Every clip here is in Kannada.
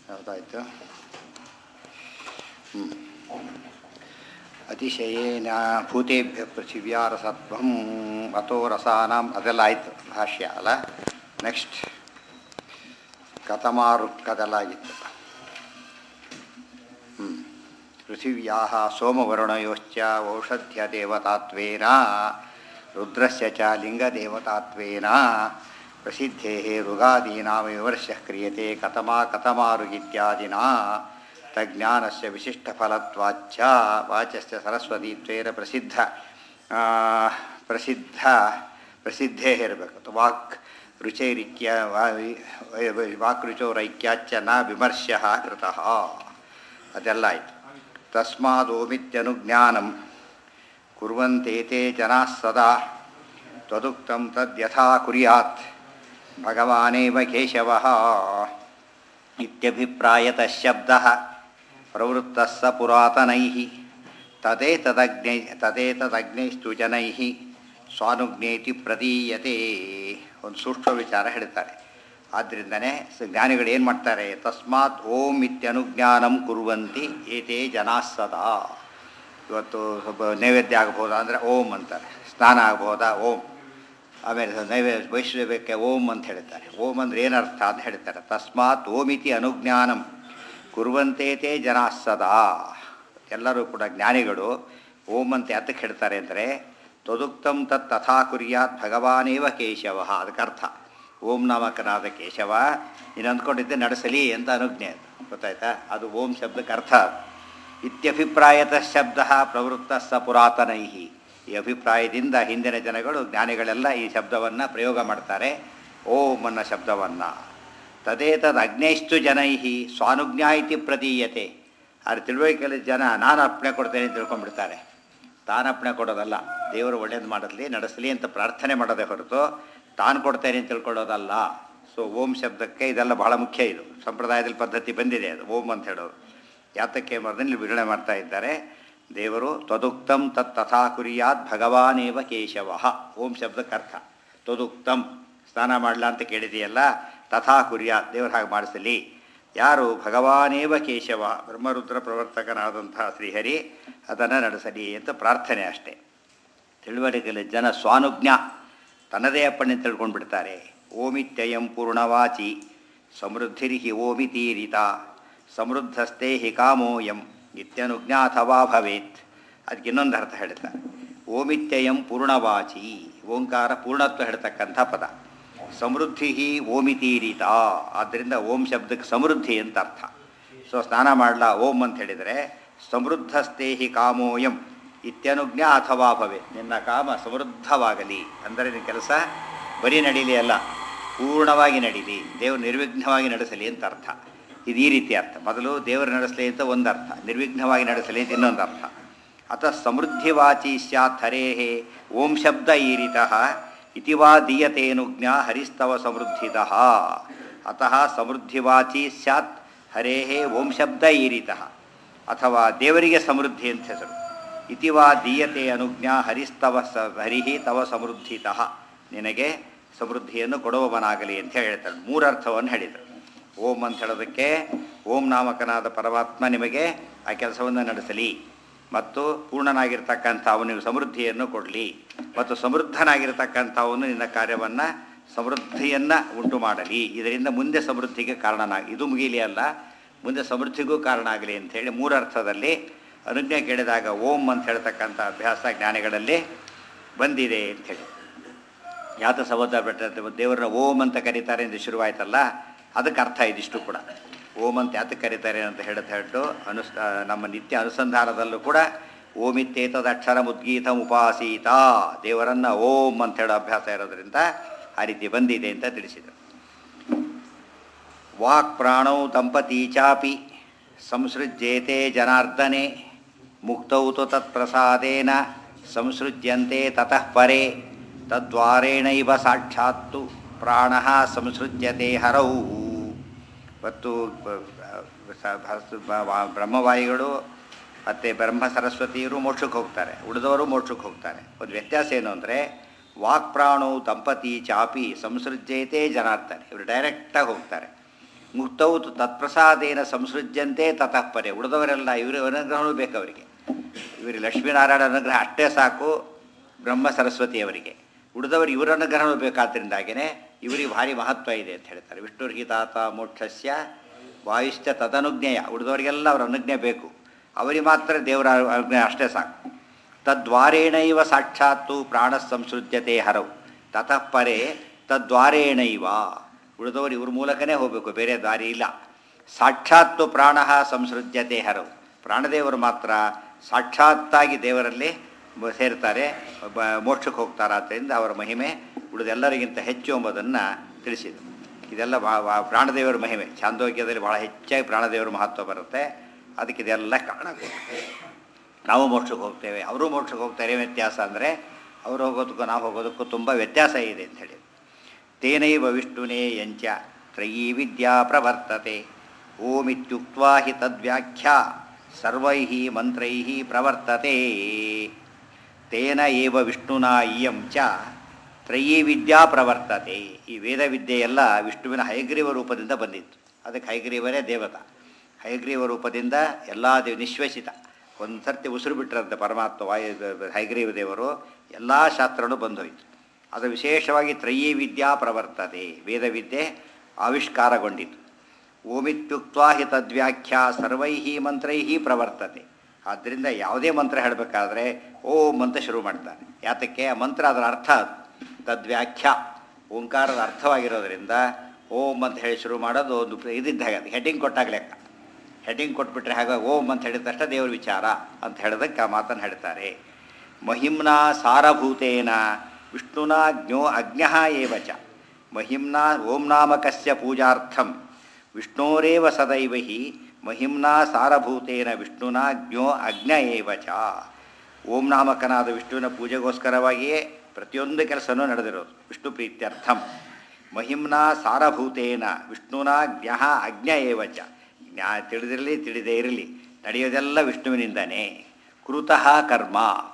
ಯಾವುದಾಯ್ತು ಹ್ಞೂ ಅತಿಶಯೇನ ಭೂತೇಭ್ಯ ಪೃಥಿವ್ಯಾ ರಸತ್ವಂ ಅಥೋ ರಸಾನಾಂ ಅದೆಲ್ಲ ಆಯಿತು ಭಾಷ್ಯ ಅಲ್ಲ ನೆಕ್ಸ್ಟ್ ಕಥಮಾರುಕ್ಕದೆಲ್ಲ ಆಗಿತ್ತು ಹ್ಞೂ ಪೃಥಿವ್ಯಾ ಸೋಮವರುಣಯೋಶ್ಚ ಔಷಧ್ಯ ದೇವತಾತ್ವೇನ ರುದ್ರಸ್ಯ ಚ ಲಿಂಗದೇವತಾತ್ವೇನ ಪ್ರಸಿದ್ಧೇ ಋಗಾದೀನಾಂ ವಿಮರ್ಶಃ ಕ್ರಿಯತೆ ಕಥಮಾ ಕಥಮಾರು ಇತ್ಯಾದಿನ ತಜ್ಞಾನಸ್ಯ ವಿಶಿಷ್ಟಫಲತ್ವಾಚ್ಚ ವಾಚಸ್ಯ ಸರಸ್ವತೀತ್ವೇನ ಪ್ರಸಿದ್ಧ ಆ, ಪ್ರಸಿದ್ಧ ಪ್ರಸಿದ್ಧೇ ಇರಬೇಕು ವಾಕ್ ರುಚೈರಿಕ್ಯ ವಾಕ್ ರುಚೋರೈಕ್ಯಾಚ್ಚ ನ ವಿಮರ್ಶಃ ಕೃತಃ ಅದೆಲ್ಲ ಆಯಿತು ತಸ್ಮಾದೋಮಿತ್ಯನುಜ್ಞಾನಂ ಕುರ್ವಂತೇತೆ ಜನಾಃ ಸದಾ ತ್ವದುಕ್ತಂ ತದ್ಯಥಾ ಕುರ್ಯಾತ್ ಭಗವಾನೇವ ಕೇಶವಃ ಇತ್ಯಭಿಪ್ರಾಯತಃ ಶಬ್ದಃ ಪ್ರವೃತ್ತಃ ಸ ಪುರಾತನೈಃ ತದೇತದಗ್ನೈ ತದೇತದಗ್ನೈಸ್ತು ಜನೈಃ ಸ್ವಾನುಜ್ಞೇತಿ ಪ್ರದೀಯತೆ ಒಂದು ಸೂಕ್ಷ್ಮ ವಿಚಾರ ಹೇಳ್ತಾರೆ ಆದ್ದರಿಂದನೇ ಸ ಜ್ಞಾನಿಗಳು ಏನು ಮಾಡ್ತಾರೆ ತಸ್ಮಾತ್ ಓಂ ಇತ್ಯನುಜ್ಞಾನಂ ಕುರುವಂತಿ ಏತೇ ಜನಾಃ ಸದಾ ಇವತ್ತು ಸ್ವಲ್ಪ ನೈವೇದ್ಯ ಆಗ್ಬೋದಾ ಅಂದರೆ ಓಂ ಅಂತಾರೆ ಸ್ನಾನ ಆಗ್ಬೋದಾ ಓಂ ಆಮೇಲೆ ನೈವೇದ್ಯ ವೈಷ್ಣವಕ್ಕೆ ಓಂ ಅಂತ ಹೇಳ್ತಾರೆ ಓಂ ಅಂದರೆ ಏನರ್ಥ ಅಂತ ಹೇಳ್ತಾರೆ ತಸ್ಮಾತ್ ಓಮಿತಿ ಅನುಜ್ಞಾನಂ ಕುರುವಂತೇತೇ ಜನ ಸದಾ ಎಲ್ಲರೂ ಕೂಡ ಜ್ಞಾನಿಗಳು ಓಂ ಅಂತ ಯಾತಕ್ಕೆ ಹೇಳ್ತಾರೆ ಅಂದರೆ ತದುಕ್ತಂ ತತ್ ತಥಾ ಕುರ್ಯಾತ್ ಭಗವಾನೇವ ಕೇಶವ ಅದಕ್ಕರ್ಥ ಓಂ ನಾಮಕನಾದ ಕೇಶವ ನೀನು ಅಂದ್ಕೊಂಡಿದ್ದೆ ನಡೆಸಲಿ ಅಂತ ಅನುಜ್ಞೆ ಅದು ಗೊತ್ತಾಯ್ತಾ ಅದು ಓಂ ಶಬ್ದಕ್ಕೆ ಅರ್ಥ ಅದು ಇತ್ಯಭಿಪ್ರಾಯತಃ ಶಬ್ದ ಪ್ರವೃತ್ತ ಸ ಪುರಾತನೈ ಈ ಅಭಿಪ್ರಾಯದಿಂದ ಹಿಂದಿನ ಜನಗಳು ಜ್ಞಾನಿಗಳೆಲ್ಲ ಈ ಶಬ್ದವನ್ನು ಪ್ರಯೋಗ ಮಾಡ್ತಾರೆ ಓಂ ಅನ್ನೋ ಶಬ್ದವನ್ನು ತದೇತದ್ ಅಗ್ನೈಸ್ತು ಜನೈ ಸ್ವಾನುಜ್ಞಾ ಇತಿ ಪ್ರದೀಯತೆ ಆದರೆ ತಿಳುವಳಿಕೆಯಲ್ಲಿ ಜನ ನಾನು ಅರ್ಪಣೆ ಕೊಡ್ತೇನೆ ಅಂತ ತಿಳ್ಕೊಂಡ್ಬಿಡ್ತಾರೆ ತಾನು ಅರ್ಪಣೆ ಕೊಡೋದಲ್ಲ ದೇವರು ಒಳ್ಳೇದು ಮಾಡಲಿ ನಡೆಸಲಿ ಅಂತ ಪ್ರಾರ್ಥನೆ ಮಾಡೋದೇ ಹೊರತು ತಾನು ಕೊಡ್ತೇನೆ ಅಂತ ತಿಳ್ಕೊಳ್ಳೋದಲ್ಲ ಸೊ ಓಂ ಶಬ್ದಕ್ಕೆ ಇದೆಲ್ಲ ಬಹಳ ಮುಖ್ಯ ಇದು ಸಂಪ್ರದಾಯದಲ್ಲಿ ಪದ್ಧತಿ ಬಂದಿದೆ ಅದು ಓಂ ಅಂತ ಹೇಳೋದು ಯಾತಕ್ಕೆ ಮರದಲ್ಲಿ ವಿವರಣೆ ಮಾಡ್ತಾ ಇದ್ದಾರೆ ದೇವರು ತ್ವದುಕ್ತಂ ತತ್ ತಥಾ ಕುರಿಯಾತ್ ಭಗವಾನೇವ ಕೇಶವ ಓಂ ಶಬ್ದಕ್ಕೆ ಅರ್ಥ ತ್ವದುಕ್ತಂ ಸ್ನಾನ ಮಾಡಲ ಅಂತ ಕೇಳಿದೆಯಲ್ಲ ತಥಾ ಕುರಿಯಾತ್ ದೇವರು ಹಾಗೆ ಮಾಡಿಸಲಿ ಯಾರು ಭಗವಾನೇವ ಕೇಶವ ಬ್ರಹ್ಮರುದ್ರ ಪ್ರವರ್ತಕನಾದಂತಹ ಶ್ರೀಹರಿ ಅದನ್ನು ನಡೆಸಲಿ ಅಂತ ಪ್ರಾರ್ಥನೆ ಅಷ್ಟೇ ತಿಳುವಳಿಕೆಯಲ್ಲಿ ಜನ ಸ್ವಾನುಜ್ಞ ತನ್ನದೇ ಅಪ್ಪಣೆ ತಿಳ್ಕೊಂಡು ಬಿಡ್ತಾರೆ ಓಮಿತ್ಯಯಂ ಪೂರ್ಣವಾಚಿ ಸಮೃದ್ಧಿರ್ಹಿ ಓಮಿತೀರಿತ ಸಮೃದ್ಧಸ್ಥೇ ಹಿ ಕಾಮೋಯಂ ನಿತ್ಯನುಜ್ಞಾಥವಾ ಭವೇತ್ ಅದಕ್ಕೆ ಇನ್ನೊಂದು ಅರ್ಥ ಹೇಳ್ತಾರೆ ಓಮಿತ್ಯಯಂ ಪೂರ್ಣವಾಚಿ ಓಂಕಾರ ಪೂರ್ಣತ್ವ ಹೇಳ್ತಕ್ಕಂಥ ಪದ ಸಮೃದ್ಧಿ ಓಮಿತೀರಿತ ಆದ್ದರಿಂದ ಓಂ ಶಬ್ದಕ್ಕೆ ಸಮೃದ್ಧಿ ಅಂತ ಅರ್ಥ ಸೊ ಸ್ನಾನ ಮಾಡಲ ಓಂ ಅಂತ ಹೇಳಿದರೆ ಸಮೃದ್ಧಸ್ಥೇಹಿ ಕಾಮೋಯಂ ಇತ್ಯನುಜ್ಞ ಅಥವಾ ಭವೆ ನಿನ್ನ ಕಾಮ ಸಮೃದ್ಧವಾಗಲಿ ಅಂದರೆ ನಿನ್ನ ಕೆಲಸ ಬರೀ ನಡೀಲಿ ಅಲ್ಲ ಪೂರ್ಣವಾಗಿ ನಡೀಲಿ ದೇವರು ನಿರ್ವಿಘ್ನವಾಗಿ ನಡೆಸಲಿ ಅಂತ ಅರ್ಥ ಇದು ಈ ರೀತಿ ಅರ್ಥ ಮೊದಲು ದೇವರು ನಡೆಸಲಿ ಅಂತ ಒಂದು ಅರ್ಥ ನಿರ್ವಿಘ್ನವಾಗಿ ನಡೆಸಲಿ ಅಂತ ಇನ್ನೊಂದು ಅರ್ಥ ಅತಃ ಸಮೃದ್ಧಿವಾಚಿ ಸ್ಯಾತ್ ಹರೇಹೇ ಓಂ ಶಬ್ದ ಈರಿತಃ ಇತಿವಾ ದೀಯತೇನುಜ್ಞ ಹರಿಸ್ತವ ಸಮೃದ್ಧಿತಃ ಅತಃ ಸಮೃದ್ಧಿವಾಚಿ ಸ್ಯಾತ್ ಹರೇಹೇ ಓಂ ಶಬ್ದ ಈರಿತಃ ಅಥವಾ ದೇವರಿಗೆ ಸಮೃದ್ಧಿ ಅಂತ ಹೆಸರು ಇತಿವಾ ದೀಯತೆ ಅನುಜ್ಞ ಹರಿಸ್ತವ ಸ ಹರಿಹಿ ತವ ಸಮೃದ್ಧಿತಃ ನಿನಗೆ ಸಮೃದ್ಧಿಯನ್ನು ಕೊಡುವವನಾಗಲಿ ಅಂತ ಹೇಳ್ತಾಳೆ ಮೂರರ್ಥವನ್ನು ಹೇಳಿದರು ಓಂ ಅಂತ ಹೇಳೋದಕ್ಕೆ ಓಂ ನಾಮಕನಾದ ಪರಮಾತ್ಮ ನಿಮಗೆ ಆ ಕೆಲಸವನ್ನು ನಡೆಸಲಿ ಮತ್ತು ಪೂರ್ಣನಾಗಿರ್ತಕ್ಕಂಥ ಅವನಿಗೆ ಸಮೃದ್ಧಿಯನ್ನು ಕೊಡಲಿ ಮತ್ತು ಸಮೃದ್ಧನಾಗಿರ್ತಕ್ಕಂಥವನು ನಿನ್ನ ಕಾರ್ಯವನ್ನು ಸಮೃದ್ಧಿಯನ್ನು ಉಂಟು ಮಾಡಲಿ ಇದರಿಂದ ಮುಂದೆ ಸಮೃದ್ಧಿಗೆ ಕಾರಣನಾಗಿ ಇದು ಮುಗಿಲಿ ಅಲ್ಲ ಮುಂದೆ ಸಮೃದ್ಧಿಗೂ ಕಾರಣ ಆಗಲಿ ಅಂಥೇಳಿ ಮೂರರ್ಥದಲ್ಲಿ ಅನುಜ್ಞೆ ಕೇಳಿದಾಗ ಓಂ ಅಂತ ಹೇಳ್ತಕ್ಕಂಥ ಅಭ್ಯಾಸ ಜ್ಞಾನಿಗಳಲ್ಲಿ ಬಂದಿದೆ ಅಂಥೇಳಿ ಯಾತ ಸಹೋದರ ಬೆಟ್ಟ ದೇವರನ್ನ ಓಂ ಅಂತ ಕರೀತಾರೆ ಎಂದು ಶುರುವಾಯ್ತಲ್ಲ ಅದಕ್ಕೆ ಅರ್ಥ ಇದಿಷ್ಟು ಕೂಡ ಓಂ ಅಂತ ಯಾತಕ್ಕೆ ಕರೀತಾರೆ ಅಂತ ಹೇಳ್ತಾ ಹೇಳ್ತು ಅನುಸ್ ನಮ್ಮ ನಿತ್ಯ ಅನುಸಂಧಾನದಲ್ಲೂ ಕೂಡ ಓಮಿತ್ತೇತದಕ್ಷರ ಮುದ್ಗೀತ ಉಪಾಸೀತ ದೇವರನ್ನ ಓಂ ಅಂತ ಹೇಳೋ ಅಭ್ಯಾಸ ಇರೋದ್ರಿಂದ ಆ ರೀತಿ ಬಂದಿದೆ ಅಂತ ತಿಳಿಸಿದರು ವಾಕ್ ಪ್ರಾಣೌ ದಂಪತಿ ಚಾಪಿ ಸಂಸೃಜ್ಯೇತೆ ಜನಾರ್ದನೆ ಮುಕ್ತೌ ತು ತತ್ಪ್ರಸಾದೇನ ಸಂಸೃಜ್ಯಂತೆ ತತಃ ಪರೆ ತದ್ವಾರೇಣೈವ ಸಾಕ್ಷಾತ್ತು ಪ್ರಾಣ ಸಂಸೃಜ್ಯತೆ ಹರೌ ಮತ್ತು ಬ್ರಹ್ಮವಾಯುಗಳು ಮತ್ತು ಬ್ರಹ್ಮ ಸರಸ್ವತಿಯರು ಮೋಕ್ಷಕ್ಕೆ ಹೋಗ್ತಾರೆ ಉಳಿದವರು ಮೋಕ್ಷಕ್ಕೆ ಹೋಗ್ತಾರೆ ಒಂದು ವ್ಯತ್ಯಾಸ ಏನು ಅಂದರೆ ವಾಕ್ ಪ್ರಾಣವು ದಂಪತಿ ಚಾಪಿ ಸಂಸೃಜ್ಯತೆ ಜನಾರ್ದನೆ ಇವರು ಡೈರೆಕ್ಟಾಗಿ ಹೋಗ್ತಾರೆ ಮುಕ್ತವು ತು ತತ್ಪ್ರಸಾದೇನ ಸಂಸೃಜ್ಯಂತೆ ತತಃ ಪರೆ ಉಳಿದವರೆಲ್ಲ ಇವರು ಅನುಗ್ರಹವೂ ಬೇಕು ಅವರಿಗೆ ಇವರಿಗೆ ಲಕ್ಷ್ಮೀನಾರಾಯಣ ಅನುಗ್ರಹ ಅಷ್ಟೇ ಸಾಕು ಬ್ರಹ್ಮ ಸರಸ್ವತಿಯವರಿಗೆ ಉಳಿದವರು ಇವರ ಅನುಗ್ರಹವೂ ಬೇಕಾದ್ದರಿಂದಾಗಿಯೇ ಇವರಿಗೆ ಭಾರಿ ಮಹತ್ವ ಇದೆ ಅಂತ ಹೇಳ್ತಾರೆ ವಿಷ್ಣುರ್ಹಿತಾತ ಮೋಕ್ಷಸ್ಯ ವಾಯುಶ್ಚ ತದನುಜ್ಞೆಯ ಉಳಿದವರಿಗೆಲ್ಲ ಅವರ ಅನುಜ್ಞೆ ಬೇಕು ಅವರಿಗೆ ಮಾತ್ರ ದೇವರ ಅನುಜ್ಞೆ ಅಷ್ಟೇ ಸಾಕು ತದ್ವಾರೇಣೈವ ಸಾಕ್ಷಾತ್ತು ಪ್ರಾಣ ಸಂಸೃಜ್ಯತೆ ಹರವು ತತಃ ಪರೆ ತದ್ವಾರೇಣೈವ ಉಳಿದವರು ಇವ್ರ ಮೂಲಕನೇ ಹೋಗಬೇಕು ಬೇರೆ ದಾರಿ ಇಲ್ಲ ಸಾಕ್ಷಾತ್ತು ಪ್ರಾಣ ಸಂಸೃಜ್ಯತೆ ಹರವು ಪ್ರಾಣದೇವರು ಮಾತ್ರ ಸಾಕ್ಷಾತ್ತಾಗಿ ದೇವರಲ್ಲಿ ಬ- ಸೇರ್ತಾರೆ ಬ- ಮೋಕ್ಷಕ್ಕೆ ಹೋಗ್ತಾರೆ ಆದ್ದರಿಂದ ಅವರ ಮಹಿಮೆ ಉಳಿದೆಲ್ಲರಿಗಿಂತ ಹೆಚ್ಚು ಎಂಬುದನ್ನು ತಿಳಿಸಿದರು ಇದೆಲ್ಲ ಬಾ- ಬಾ- ಪ್ರಾಣದೇವರ ಮಹಿಮೆ ಚಾಂದೋಗ್ಯದಲ್ಲಿ ಭಾಳ ಹೆಚ್ಚಾಗಿ ಪ್ರಾಣದೇವರ ಮಹತ್ವ ಬರುತ್ತೆ ಅದಕ್ಕೆ ಇದೆಲ್ಲ ಕಾರಣ ನಾವು ಮೋಕ್ಷಕ್ಕೆ ಹೋಗ್ತೇವೆ ಅವರು ಮೋಕ್ಷಕ್ಕೆ ಹೋಗ್ತಾರೆ ವ್ಯತ್ಯಾಸ ಅಂದರೆ ಅವರು ಹೋಗೋದಕ್ಕೂ ನಾವು ಹೋಗೋದಕ್ಕೂ ತುಂಬ ವ್ಯತ್ಯಾಸ ಇದೆ ಅಂತ ಹೇಳಿ ತೇನೈವ ವಿಷ್ಣುನೇ ಯಂಚ ತ್ರಯೀ ವಿದ್ಯಾ ಪ್ರವರ್ತತೆ ಓಮಿತ್ಯುಕ್ತ್ವಾ ಹಿ ತದ್ವ್ಯಾಖ್ಯಾ ಸರ್ವೈ ಮಂತ್ರೈ ಪ್ರವರ್ತತೆ ತೇನ ಏವ ವಿಷ್ಣುನಾ ಇಯಂ ಚ ತ್ರಯೀ ವಿದ್ಯಾ ಪ್ರವರ್ತತೆ ಈ ವೇದ ವಿದ್ಯೆಯೆಲ್ಲ ವಿಷ್ಣುವಿನ ಹಯಗ್ರೀವ ರೂಪದಿಂದ ಬಂದಿತ್ತು ಅದಕ್ಕೆ ಹಯಗ್ರೀವರೇ ದೇವತಾ ಹಯಗ್ರೀವ ರೂಪದಿಂದ ಎಲ್ಲ ದೇವ ನಿಶ್ವೇಷಿತ ಒಂದು ಸರ್ತಿ ಉಸಿರು ಬಿಟ್ಟರಂತೆ ಪರಮಾತ್ಮ ವಾಯು ಹಯಗ್ರೀವ ದೇವರು ಎಲ್ಲ ಶಾಸ್ತ್ರಗಳು ಬಂದೋಯ್ತು ಅದು ವಿಶೇಷವಾಗಿ ತ್ರಯೀ ವಿದ್ಯಾ ಪ್ರವರ್ತತೆ ವೇದ ವಿದ್ಯೆ ಆವಿಷ್ಕಾರಗೊಂಡಿತು ಓಮಿತ್ಯುಕ್ತ್ವಾ ಹಿ ತದ್ವ್ಯಾಖ್ಯಾ ಸರ್ವೈ ಮಂತ್ರೈ ಪ್ರವರ್ತತೆ ಆದ್ದರಿಂದ ಯಾವುದೇ ಮಂತ್ರ ಹೇಳಬೇಕಾದ್ರೆ ಓಂ ಅಂತ ಶುರು ಮಾಡ್ತಾನೆ ಯಾತಕ್ಕೆ ಆ ಮಂತ್ರ ಅದರ ಅರ್ಥ ಅದು ತದ್ವ್ಯಾಖ್ಯಾ ಓಂಕಾರದ ಅರ್ಥವಾಗಿರೋದ್ರಿಂದ ಓಂ ಅಂತ ಹೇಳಿ ಶುರು ಮಾಡೋದು ಒಂದು ಇದಿದ್ದ ಹಾಗೆ ಅದು ಹೆಡ್ಡಿಂಗ್ ಕೊಟ್ಟಾಗ ಲೆಕ್ಕ ಹೆಡ್ಡಿಂಗ್ ಕೊಟ್ಬಿಟ್ರೆ ಹಾಗೆ ಓಂ ಅಂತ ಹೇಳಿದ ತಕ್ಷಣ ದೇವ್ರ ವಿಚಾರ ಅಂತ ಹೇಳೋದಕ್ಕೆ ಆ ಮಾತನ್ನು ಹೇಳ್ತಾರೆ ಮಹಿಮ್ನಾ ಸಾರಭೂತೇನ ವಿಷ್ಣುನಾ ಜ್ಞೋ ಅಜ್ಞ ಏವ ಚ ಮಹಿಮ್ನಾ ಓಂ ನಾಮಕಸ್ಯ ಪೂಜಾರ್ಥಂ ವಿಷ್ಣೋರೇವ ಸದೈವ ಹಿ ಮಹಿಮ್ನಾ ಸಾರಭೂತೇನ ವಿಷ್ಣುನಾ ಜ್ಞೋ ಅಜ್ಞ ಏವ ಚ ಓಂ ನಾಮಕನಾದ ವಿಷ್ಣುವಿನ ಪೂಜೆಗೋಸ್ಕರವಾಗಿಯೇ ಪ್ರತಿಯೊಂದು ಕೆಲಸನೂ ನಡೆದಿರೋದು ವಿಷ್ಣು ಪ್ರೀತ್ಯರ್ಥಂ ಮಹಿಮ್ನಾ ಸಾರಭೂತೇನ ವಿಷ್ಣುನಾ ಜ್ಞ ಅಜ್ಞ ಏವ ಚ ಜ್ಞಾ ತಿಳಿದಿರಲಿ ತಿಳಿದೇ ಇರಲಿ ನಡೆಯೋದೆಲ್ಲ ವಿಷ್ಣುವಿನಿಂದನೇ ಕುರುತಃ ಕರ್ಮ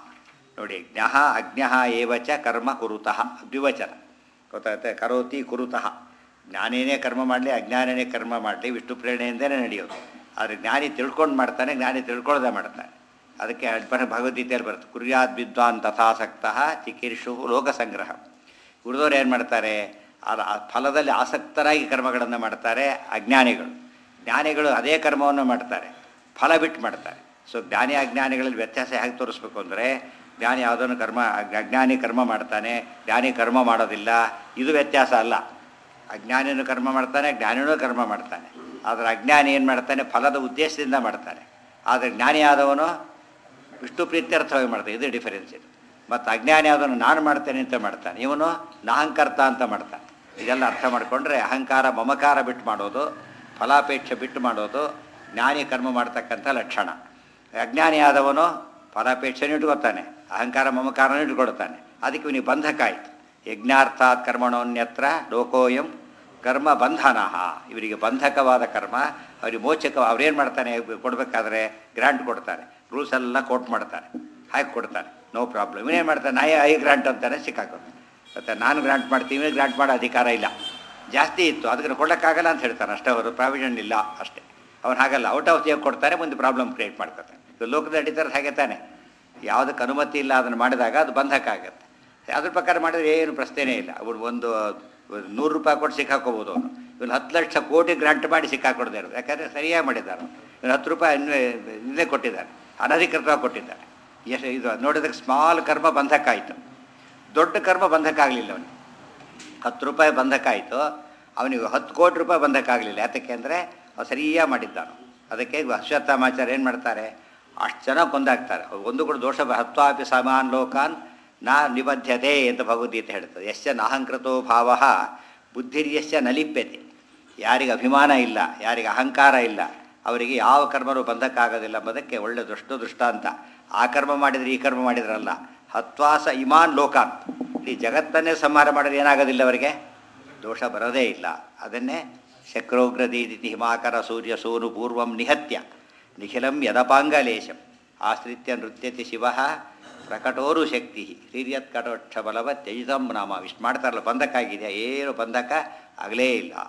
ನೋಡಿ ಜ್ಞ ಅಜ್ಞ ಏವ ಚ ಕರ್ಮ ಕುರುತಃ ದ್ವಿವಚನ ಗೊತ್ತಾಗುತ್ತೆ ಕರೋತಿ ಕುರುತಃ ಜ್ಞಾನೇನೇ ಕರ್ಮ ಮಾಡಲಿ ಅಜ್ಞಾನನೇ ಕರ್ಮ ಮಾಡಲಿ ವಿಷ್ಣು ಪ್ರೇರಣೆಯಿಂದನೇ ನಡೆಯೋದು ಆದರೆ ಜ್ಞಾನಿ ತಿಳ್ಕೊಂಡು ಮಾಡ್ತಾನೆ ಜ್ಞಾನಿ ತಿಳ್ಕೊಳ್ಳದೆ ಮಾಡ್ತಾನೆ ಅದಕ್ಕೆ ಬರ- ಭಗವದ್ಗೀತೆಯಲ್ಲಿ ಬರುತ್ತೆ ಕುರ್ಯಾದ್ ವಿದ್ವಾನ್ ತಥಾಸಕ್ತ ಚಿಕೀರ್ಷು ಲೋಕ ಸಂಗ್ರಹ ಉಳಿದವ್ರು ಏನು ಮಾಡ್ತಾರೆ ಆ ಆ ಫಲದಲ್ಲಿ ಆಸಕ್ತರಾಗಿ ಕರ್ಮಗಳನ್ನು ಮಾಡ್ತಾರೆ ಅಜ್ಞಾನಿಗಳು ಜ್ಞಾನಿಗಳು ಅದೇ ಕರ್ಮವನ್ನು ಮಾಡ್ತಾರೆ ಫಲ ಬಿಟ್ಟು ಮಾಡ್ತಾರೆ ಸೊ ಜ್ಞಾನಿ ಅಜ್ಞಾನಿಗಳಲ್ಲಿ ವ್ಯತ್ಯಾಸ ಹೇಗೆ ತೋರಿಸ್ಬೇಕು ಅಂದರೆ ಜ್ಞಾನಿ ಯಾವುದನ್ನು ಕರ್ಮ ಅಜ್ಞ- ಅಜ್ಞಾನಿ ಕರ್ಮ ಮಾಡ್ತಾನೆ ಜ್ಞಾನಿ ಕರ್ಮ ಮಾಡೋದಿಲ್ಲ ಇದು ವ್ಯತ್ಯಾಸ ಅಲ್ಲ ಅಜ್ಞಾನಿನೂ ಕರ್ಮ ಮಾಡ್ತಾನೆ ಜ್ಞಾನಿನೂ ಕರ್ಮ ಮಾಡ್ತಾನೆ ಆದರೆ ಅಜ್ಞಾನಿ ಏನು ಮಾಡ್ತಾನೆ ಫಲದ ಉದ್ದೇಶದಿಂದ ಮಾಡ್ತಾನೆ ಆದರೆ ಜ್ಞಾನಿ ಆದವನು ವಿಷ್ಣು ಪ್ರೀತ್ಯರ್ಥವಾಗಿ ಮಾಡ್ತಾನೆ ಇದು ಡಿಫರೆನ್ಸ್ ಇದು ಮತ್ತು ಅಜ್ಞಾನಿ ಅದನ್ನು ನಾನು ಮಾಡ್ತೇನೆ ಅಂತ ಮಾಡ್ತಾನೆ ಇವನು ನಾಹಂಕರ್ತ ಅಂತ ಮಾಡ್ತಾನೆ ಇದೆಲ್ಲ ಅರ್ಥ ಮಾಡಿಕೊಂಡ್ರೆ ಅಹಂಕಾರ ಮಮಕಾರ ಬಿಟ್ಟು ಮಾಡೋದು ಫಲಾಪೇಕ್ಷೆ ಬಿಟ್ಟು ಮಾಡೋದು ಜ್ಞಾನಿ ಕರ್ಮ ಮಾಡ್ತಕ್ಕಂಥ ಲಕ್ಷಣ ಅಜ್ಞಾನಿ ಆದವನು ಫಲಾಪೇಕ್ಷೆನೂ ಇಟ್ಕೊತಾನೆ ಅಹಂಕಾರ ಮಮಕಾರನೂ ಇಟ್ಕೊಳ್ತಾನೆ ಅದಕ್ಕೆ ಇವನಿಗೆ ಬಂಧಕ ಆಯಿತು ಯಜ್ಞಾರ್ಥಾತ್ ಕರ್ಮಣೋನ್ಯತ್ರ ಲೋಕೋಯಂ ಕರ್ಮ ಬಂಧನ ಇವರಿಗೆ ಬಂಧಕವಾದ ಕರ್ಮ ಅವ್ರಿಗೆ ಮೋಚಕ ಅವ್ರೇನು ಮಾಡ್ತಾನೆ ಕೊಡಬೇಕಾದ್ರೆ ಗ್ರಾಂಟ್ ಕೊಡ್ತಾನೆ ರೂಲ್ಸ್ ಎಲ್ಲ ಕೋಟ್ ಮಾಡ್ತಾನೆ ಹಾಕಿ ಕೊಡ್ತಾನೆ ನೋ ಪ್ರಾಬ್ಲಮ್ ಇವನೇನು ಮಾಡ್ತಾನೆ ನಾಯಿ ಐ ಗ್ರಾಂಟ್ ಅಂತಾನೆ ಸಿಕ್ಕಾಕೋದು ಮತ್ತು ನಾನು ಗ್ರಾಂಟ್ ಮಾಡ್ತೀನಿ ಗ್ರಾಂಟ್ ಮಾಡೋ ಅಧಿಕಾರ ಇಲ್ಲ ಜಾಸ್ತಿ ಇತ್ತು ಅದಕ್ಕೆ ಕೊಡೋಕ್ಕಾಗಲ್ಲ ಅಂತ ಹೇಳ್ತಾನೆ ಅಷ್ಟೇ ಅವರು ಪ್ರಾವಿಷನ್ ಇಲ್ಲ ಅಷ್ಟೇ ಅವ್ನು ಹಾಗಲ್ಲ ಔಟ್ ಆಫ್ ದಿಯಾಗಿ ಕೊಡ್ತಾರೆ ಮುಂದೆ ಪ್ರಾಬ್ಲಮ್ ಕ್ರಿಯೇಟ್ ಮಾಡ್ಕೊತಾನೆ ಇದು ಲೋಕದ ಅಡಿತಾರೆ ಹಾಗೆ ತಾನೆ ಯಾವುದಕ್ಕೆ ಅನುಮತಿ ಇಲ್ಲ ಅದನ್ನು ಮಾಡಿದಾಗ ಅದು ಬಂಧಕ ಆಗುತ್ತೆ ಅದ್ರ ಪ್ರಕಾರ ಮಾಡಿದ್ರೆ ಏನು ಪ್ರಶ್ನೆನೇ ಇಲ್ಲ ಅವ್ರು ಒಂದು ನೂರು ರೂಪಾಯಿ ಕೊಟ್ಟು ಸಿಕ್ಕಾಕೋಬೋದು ಅವನು ಇವನು ಹತ್ತು ಲಕ್ಷ ಕೋಟಿ ಗ್ರಾಂಟ್ ಮಾಡಿ ಸಿಕ್ಕಾಕೊಡದೇ ಇರೋದು ಯಾಕಂದರೆ ಸರಿಯಾಗಿ ಮಾಡಿದ್ದಾರೆ ಇವನು ಹತ್ತು ರೂಪಾಯಿ ಇನ್ವೆ ಇಲ್ಲೇ ಕೊಟ್ಟಿದ್ದಾರೆ ಅನಧಿಕೃತವಾಗಿ ಕೊಟ್ಟಿದ್ದಾರೆ ಎಷ್ಟು ಇದು ನೋಡಿದಕ್ಕೆ ಸ್ಮಾಲ್ ಕರ್ಮ ಬಂಧಕ ಆಯಿತು ದೊಡ್ಡ ಕರ್ಮ ಬಂಧಕ ಆಗಲಿಲ್ಲ ಅವನಿಗೆ ಹತ್ತು ರೂಪಾಯಿ ಬಂಧಕ ಆಯಿತು ಅವನಿಗೆ ಹತ್ತು ಕೋಟಿ ರೂಪಾಯಿ ಬಂಧಕ ಆಗಲಿಲ್ಲ ಯಾತಕ್ಕೆ ಅಂದರೆ ಅವ್ನು ಸರಿಯಾಗಿ ಮಾಡಿದ್ದಾನು ಅದಕ್ಕೆ ಅಶ್ವತ್ಥಾಮಾಚಾರ್ಯ ಏನು ಮಾಡ್ತಾರೆ ಅಷ್ಟು ಜನ ಕೊಂದಾಗ್ತಾರೆ ಅವ್ರು ಒಂದು ಕೂಡ ದೋಷ ಬ- ಹತ್ವಾಪಿ ಸಮಾನ್ ಲೋಕಾನ್ ನಾ ನಿಬದ್ಧತೆ ಅಂತ ಭಗವದ್ಗೀತೆ ಹೇಳ್ತದೆ ಯಶ್ಚ ನಾಹಂಕೃತೋ ಭಾವ ಬುದ್ಧಿರ್ಯಶ್ಚ ನಲಿಪ್ಯತೆ ಯಾರಿಗೆ ಅಭಿಮಾನ ಇಲ್ಲ ಯಾರಿಗೆ ಅಹಂಕಾರ ಇಲ್ಲ ಅವರಿಗೆ ಯಾವ ಕರ್ಮನೂ ಬಂಧಕ ಆಗೋದಿಲ್ಲ ಎಂಬುದಕ್ಕೆ ಒಳ್ಳೆ ದೃಷ್ಟ ದೃಷ್ಟಾಂತ ಆ ಕರ್ಮ ಮಾಡಿದರೆ ಈ ಕರ್ಮ ಮಾಡಿದ್ರಲ್ಲ ಹತ್ವಾಸ ಇಮಾನ್ ಲೋಕಾನ್ ಈ ಜಗತ್ತನ್ನೇ ಸಂಹಾರ ಮಾಡಿದ್ರೆ ಏನಾಗೋದಿಲ್ಲ ಅವರಿಗೆ ದೋಷ ಬರೋದೇ ಇಲ್ಲ ಅದನ್ನೇ ಶಕ್ರೋಗ್ರದೀತಿ ಹಿಮಾಕರ ಸೂರ್ಯ ಸೋನು ಪೂರ್ವಂ ನಿಹತ್ಯ ನಿಖಿಲಂ ಯದಪಾಂಗಲೇಶಂ ಆಶ್ರಿತ್ಯ ನೃತ್ಯತಿ ಶಿವ ಪ್ರಕಟೋರು ಶಕ್ತಿ ಹಿರಿಯತ್ ಕಟೋಕ್ಷ ಬಲವ ತ್ಯಜಿತಂ ನಾಮ ಇಷ್ಟು ಮಾಡ್ತಾರಲ್ಲ ಬಂಧಕ ಆಗಿದೆಯಾ ಏನು ಬಂಧಕ ಆಗಲೇ ಇಲ್ಲ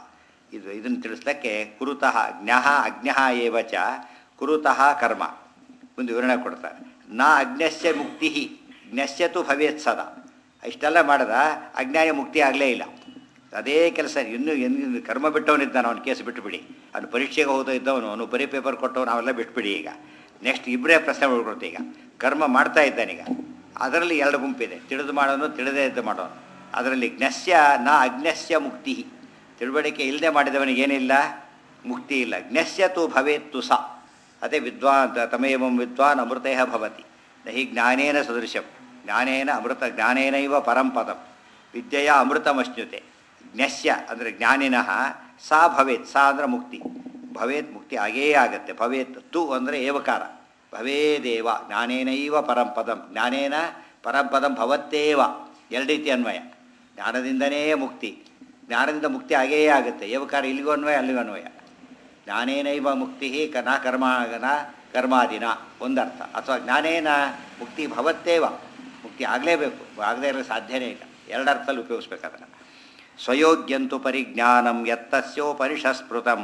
ಇದು ಇದನ್ನು ತಿಳಿಸ್ಲಿಕ್ಕೆ ಕುರುತಃ ಜ್ಞಃ ಅಜ್ಞಃ ಏವ ಚ ಕುರುತಃ ಕರ್ಮ ಒಂದು ವಿವರಣೆ ಕೊಡ್ತಾರೆ ನಾ ಅಜ್ಞಸ್ಯ ಮುಕ್ತಿ ಜ್ಞಸ್ಯ ತು ಭವೇತ್ ಸದಾ ಇಷ್ಟೆಲ್ಲ ಮಾಡಿದ ಅಜ್ಞಾನಿ ಮುಕ್ತಿ ಆಗಲೇ ಇಲ್ಲ ಅದೇ ಕೆಲಸ ಇನ್ನೂ ಏನು ಕರ್ಮ ಬಿಟ್ಟವನಿದ್ದಾನೆ ಅವನ ಕೇಸ್ ಬಿಟ್ಟುಬಿಡಿ ಅವನು ಪರೀಕ್ಷೆಗೆ ಹೋದ ಇದ್ದವನು ಅವನು ಬರೀ ಪೇಪರ್ ಕೊಟ್ಟವನು ಅವೆಲ್ಲ ಬಿಟ್ಬಿಡಿ ಈಗ ನೆಕ್ಸ್ಟ್ ಇಬ್ಬರೇ ಪ್ರಶ್ನೆ ಮಾಡ್ಕೊಡ್ತೀವಿ ಈಗ ಕರ್ಮ ಮಾಡ್ತಾ ಇದ್ದಾನೀಗ ಅದರಲ್ಲಿ ಎರಡು ಗುಂಪಿದೆ ತಿಳಿದು ಮಾಡೋನು ತಿಳಿದೇ ಇದ್ದು ಮಾಡೋನು ಅದರಲ್ಲಿ ಜ್ಞಸ್ಯ ನ ಅಜ್ಞಸ್ಯ ಮುಕ್ತಿ ತಿಳುವಳಿಕೆ ಇಲ್ಲದೆ ಮಾಡಿದವನಿಗೆ ಏನಿಲ್ಲ ಮುಕ್ತಿ ಇಲ್ಲ ಜ್ಞಸ್ಯ ತು ಭವೇತ್ತು ಸ ಅದೇ ವಿದ್ವಾನ್ ತಮೇವಂ ವಿದ್ವಾನ್ ಅಮೃತೇಹ ಭವತಿ ನಹಿ ಜ್ಞಾನೇನ ಸದೃಶಂ ಜ್ಞಾನೇನ ಅಮೃತ ಜ್ಞಾನೇನೈವ ಪರಂಪದಂ ವಿದ್ಯೆಯ ಅಮೃತಮಶ್ನುತೆ ಜ್ಞಸ್ಯ ಅಂದರೆ ಜ್ಞಾನಿನಃ ಸಾ ಭವೇತ್ ಸಾ ಅಂದರೆ ಮುಕ್ತಿ ಭವೇತ್ ಮುಕ್ತಿ ಆಗೇ ಆಗತ್ತೆ ಭವೇತ್ ತು ಅಂದರೆ ಏವಕಾರ ಭವೇದೇವ ಜ್ಞಾನೇನೈವ ಪರಂಪದಂ ಜ್ಞಾನೇನ ಪರಂಪದಂ ಭವತ್ತೇವ ಎರಡು ರೀತಿ ಅನ್ವಯ ಜ್ಞಾನದಿಂದನೇ ಮುಕ್ತಿ ಜ್ಞಾನದಿಂದ ಮುಕ್ತಿ ಆಗೇ ಆಗುತ್ತೆ ಏವಕಾರ ಇಲ್ಲಿಗೂ ಅನ್ವಯ ಅಲ್ಲಿಗೂ ಅನ್ವಯ ಜ್ಞಾನೇನೈವ ಮುಕ್ತಿ ಕನ ಕರ್ಮ ನ ಕರ್ಮಾದಿನ ಒಂದರ್ಥ ಅಥವಾ ಜ್ಞಾನೇನ ಮುಕ್ತಿ ಭವತ್ತೇವ ಮುಕ್ತಿ ಆಗಲೇಬೇಕು ಆಗದೇ ಇರಲು ಸಾಧ್ಯನೇ ಇಲ್ಲ ಎರಡರ್ಥದಲ್ಲಿ ಉಪಯೋಗಿಸ್ಬೇಕು ಅದನ್ನು ಸ್ವಯೋಗ್ಯಂತು ಪರಿಜ್ಞಾನಂ ಯತ್ತಸ್ಯೋಪನಿಷಸ್ಮೃತಂ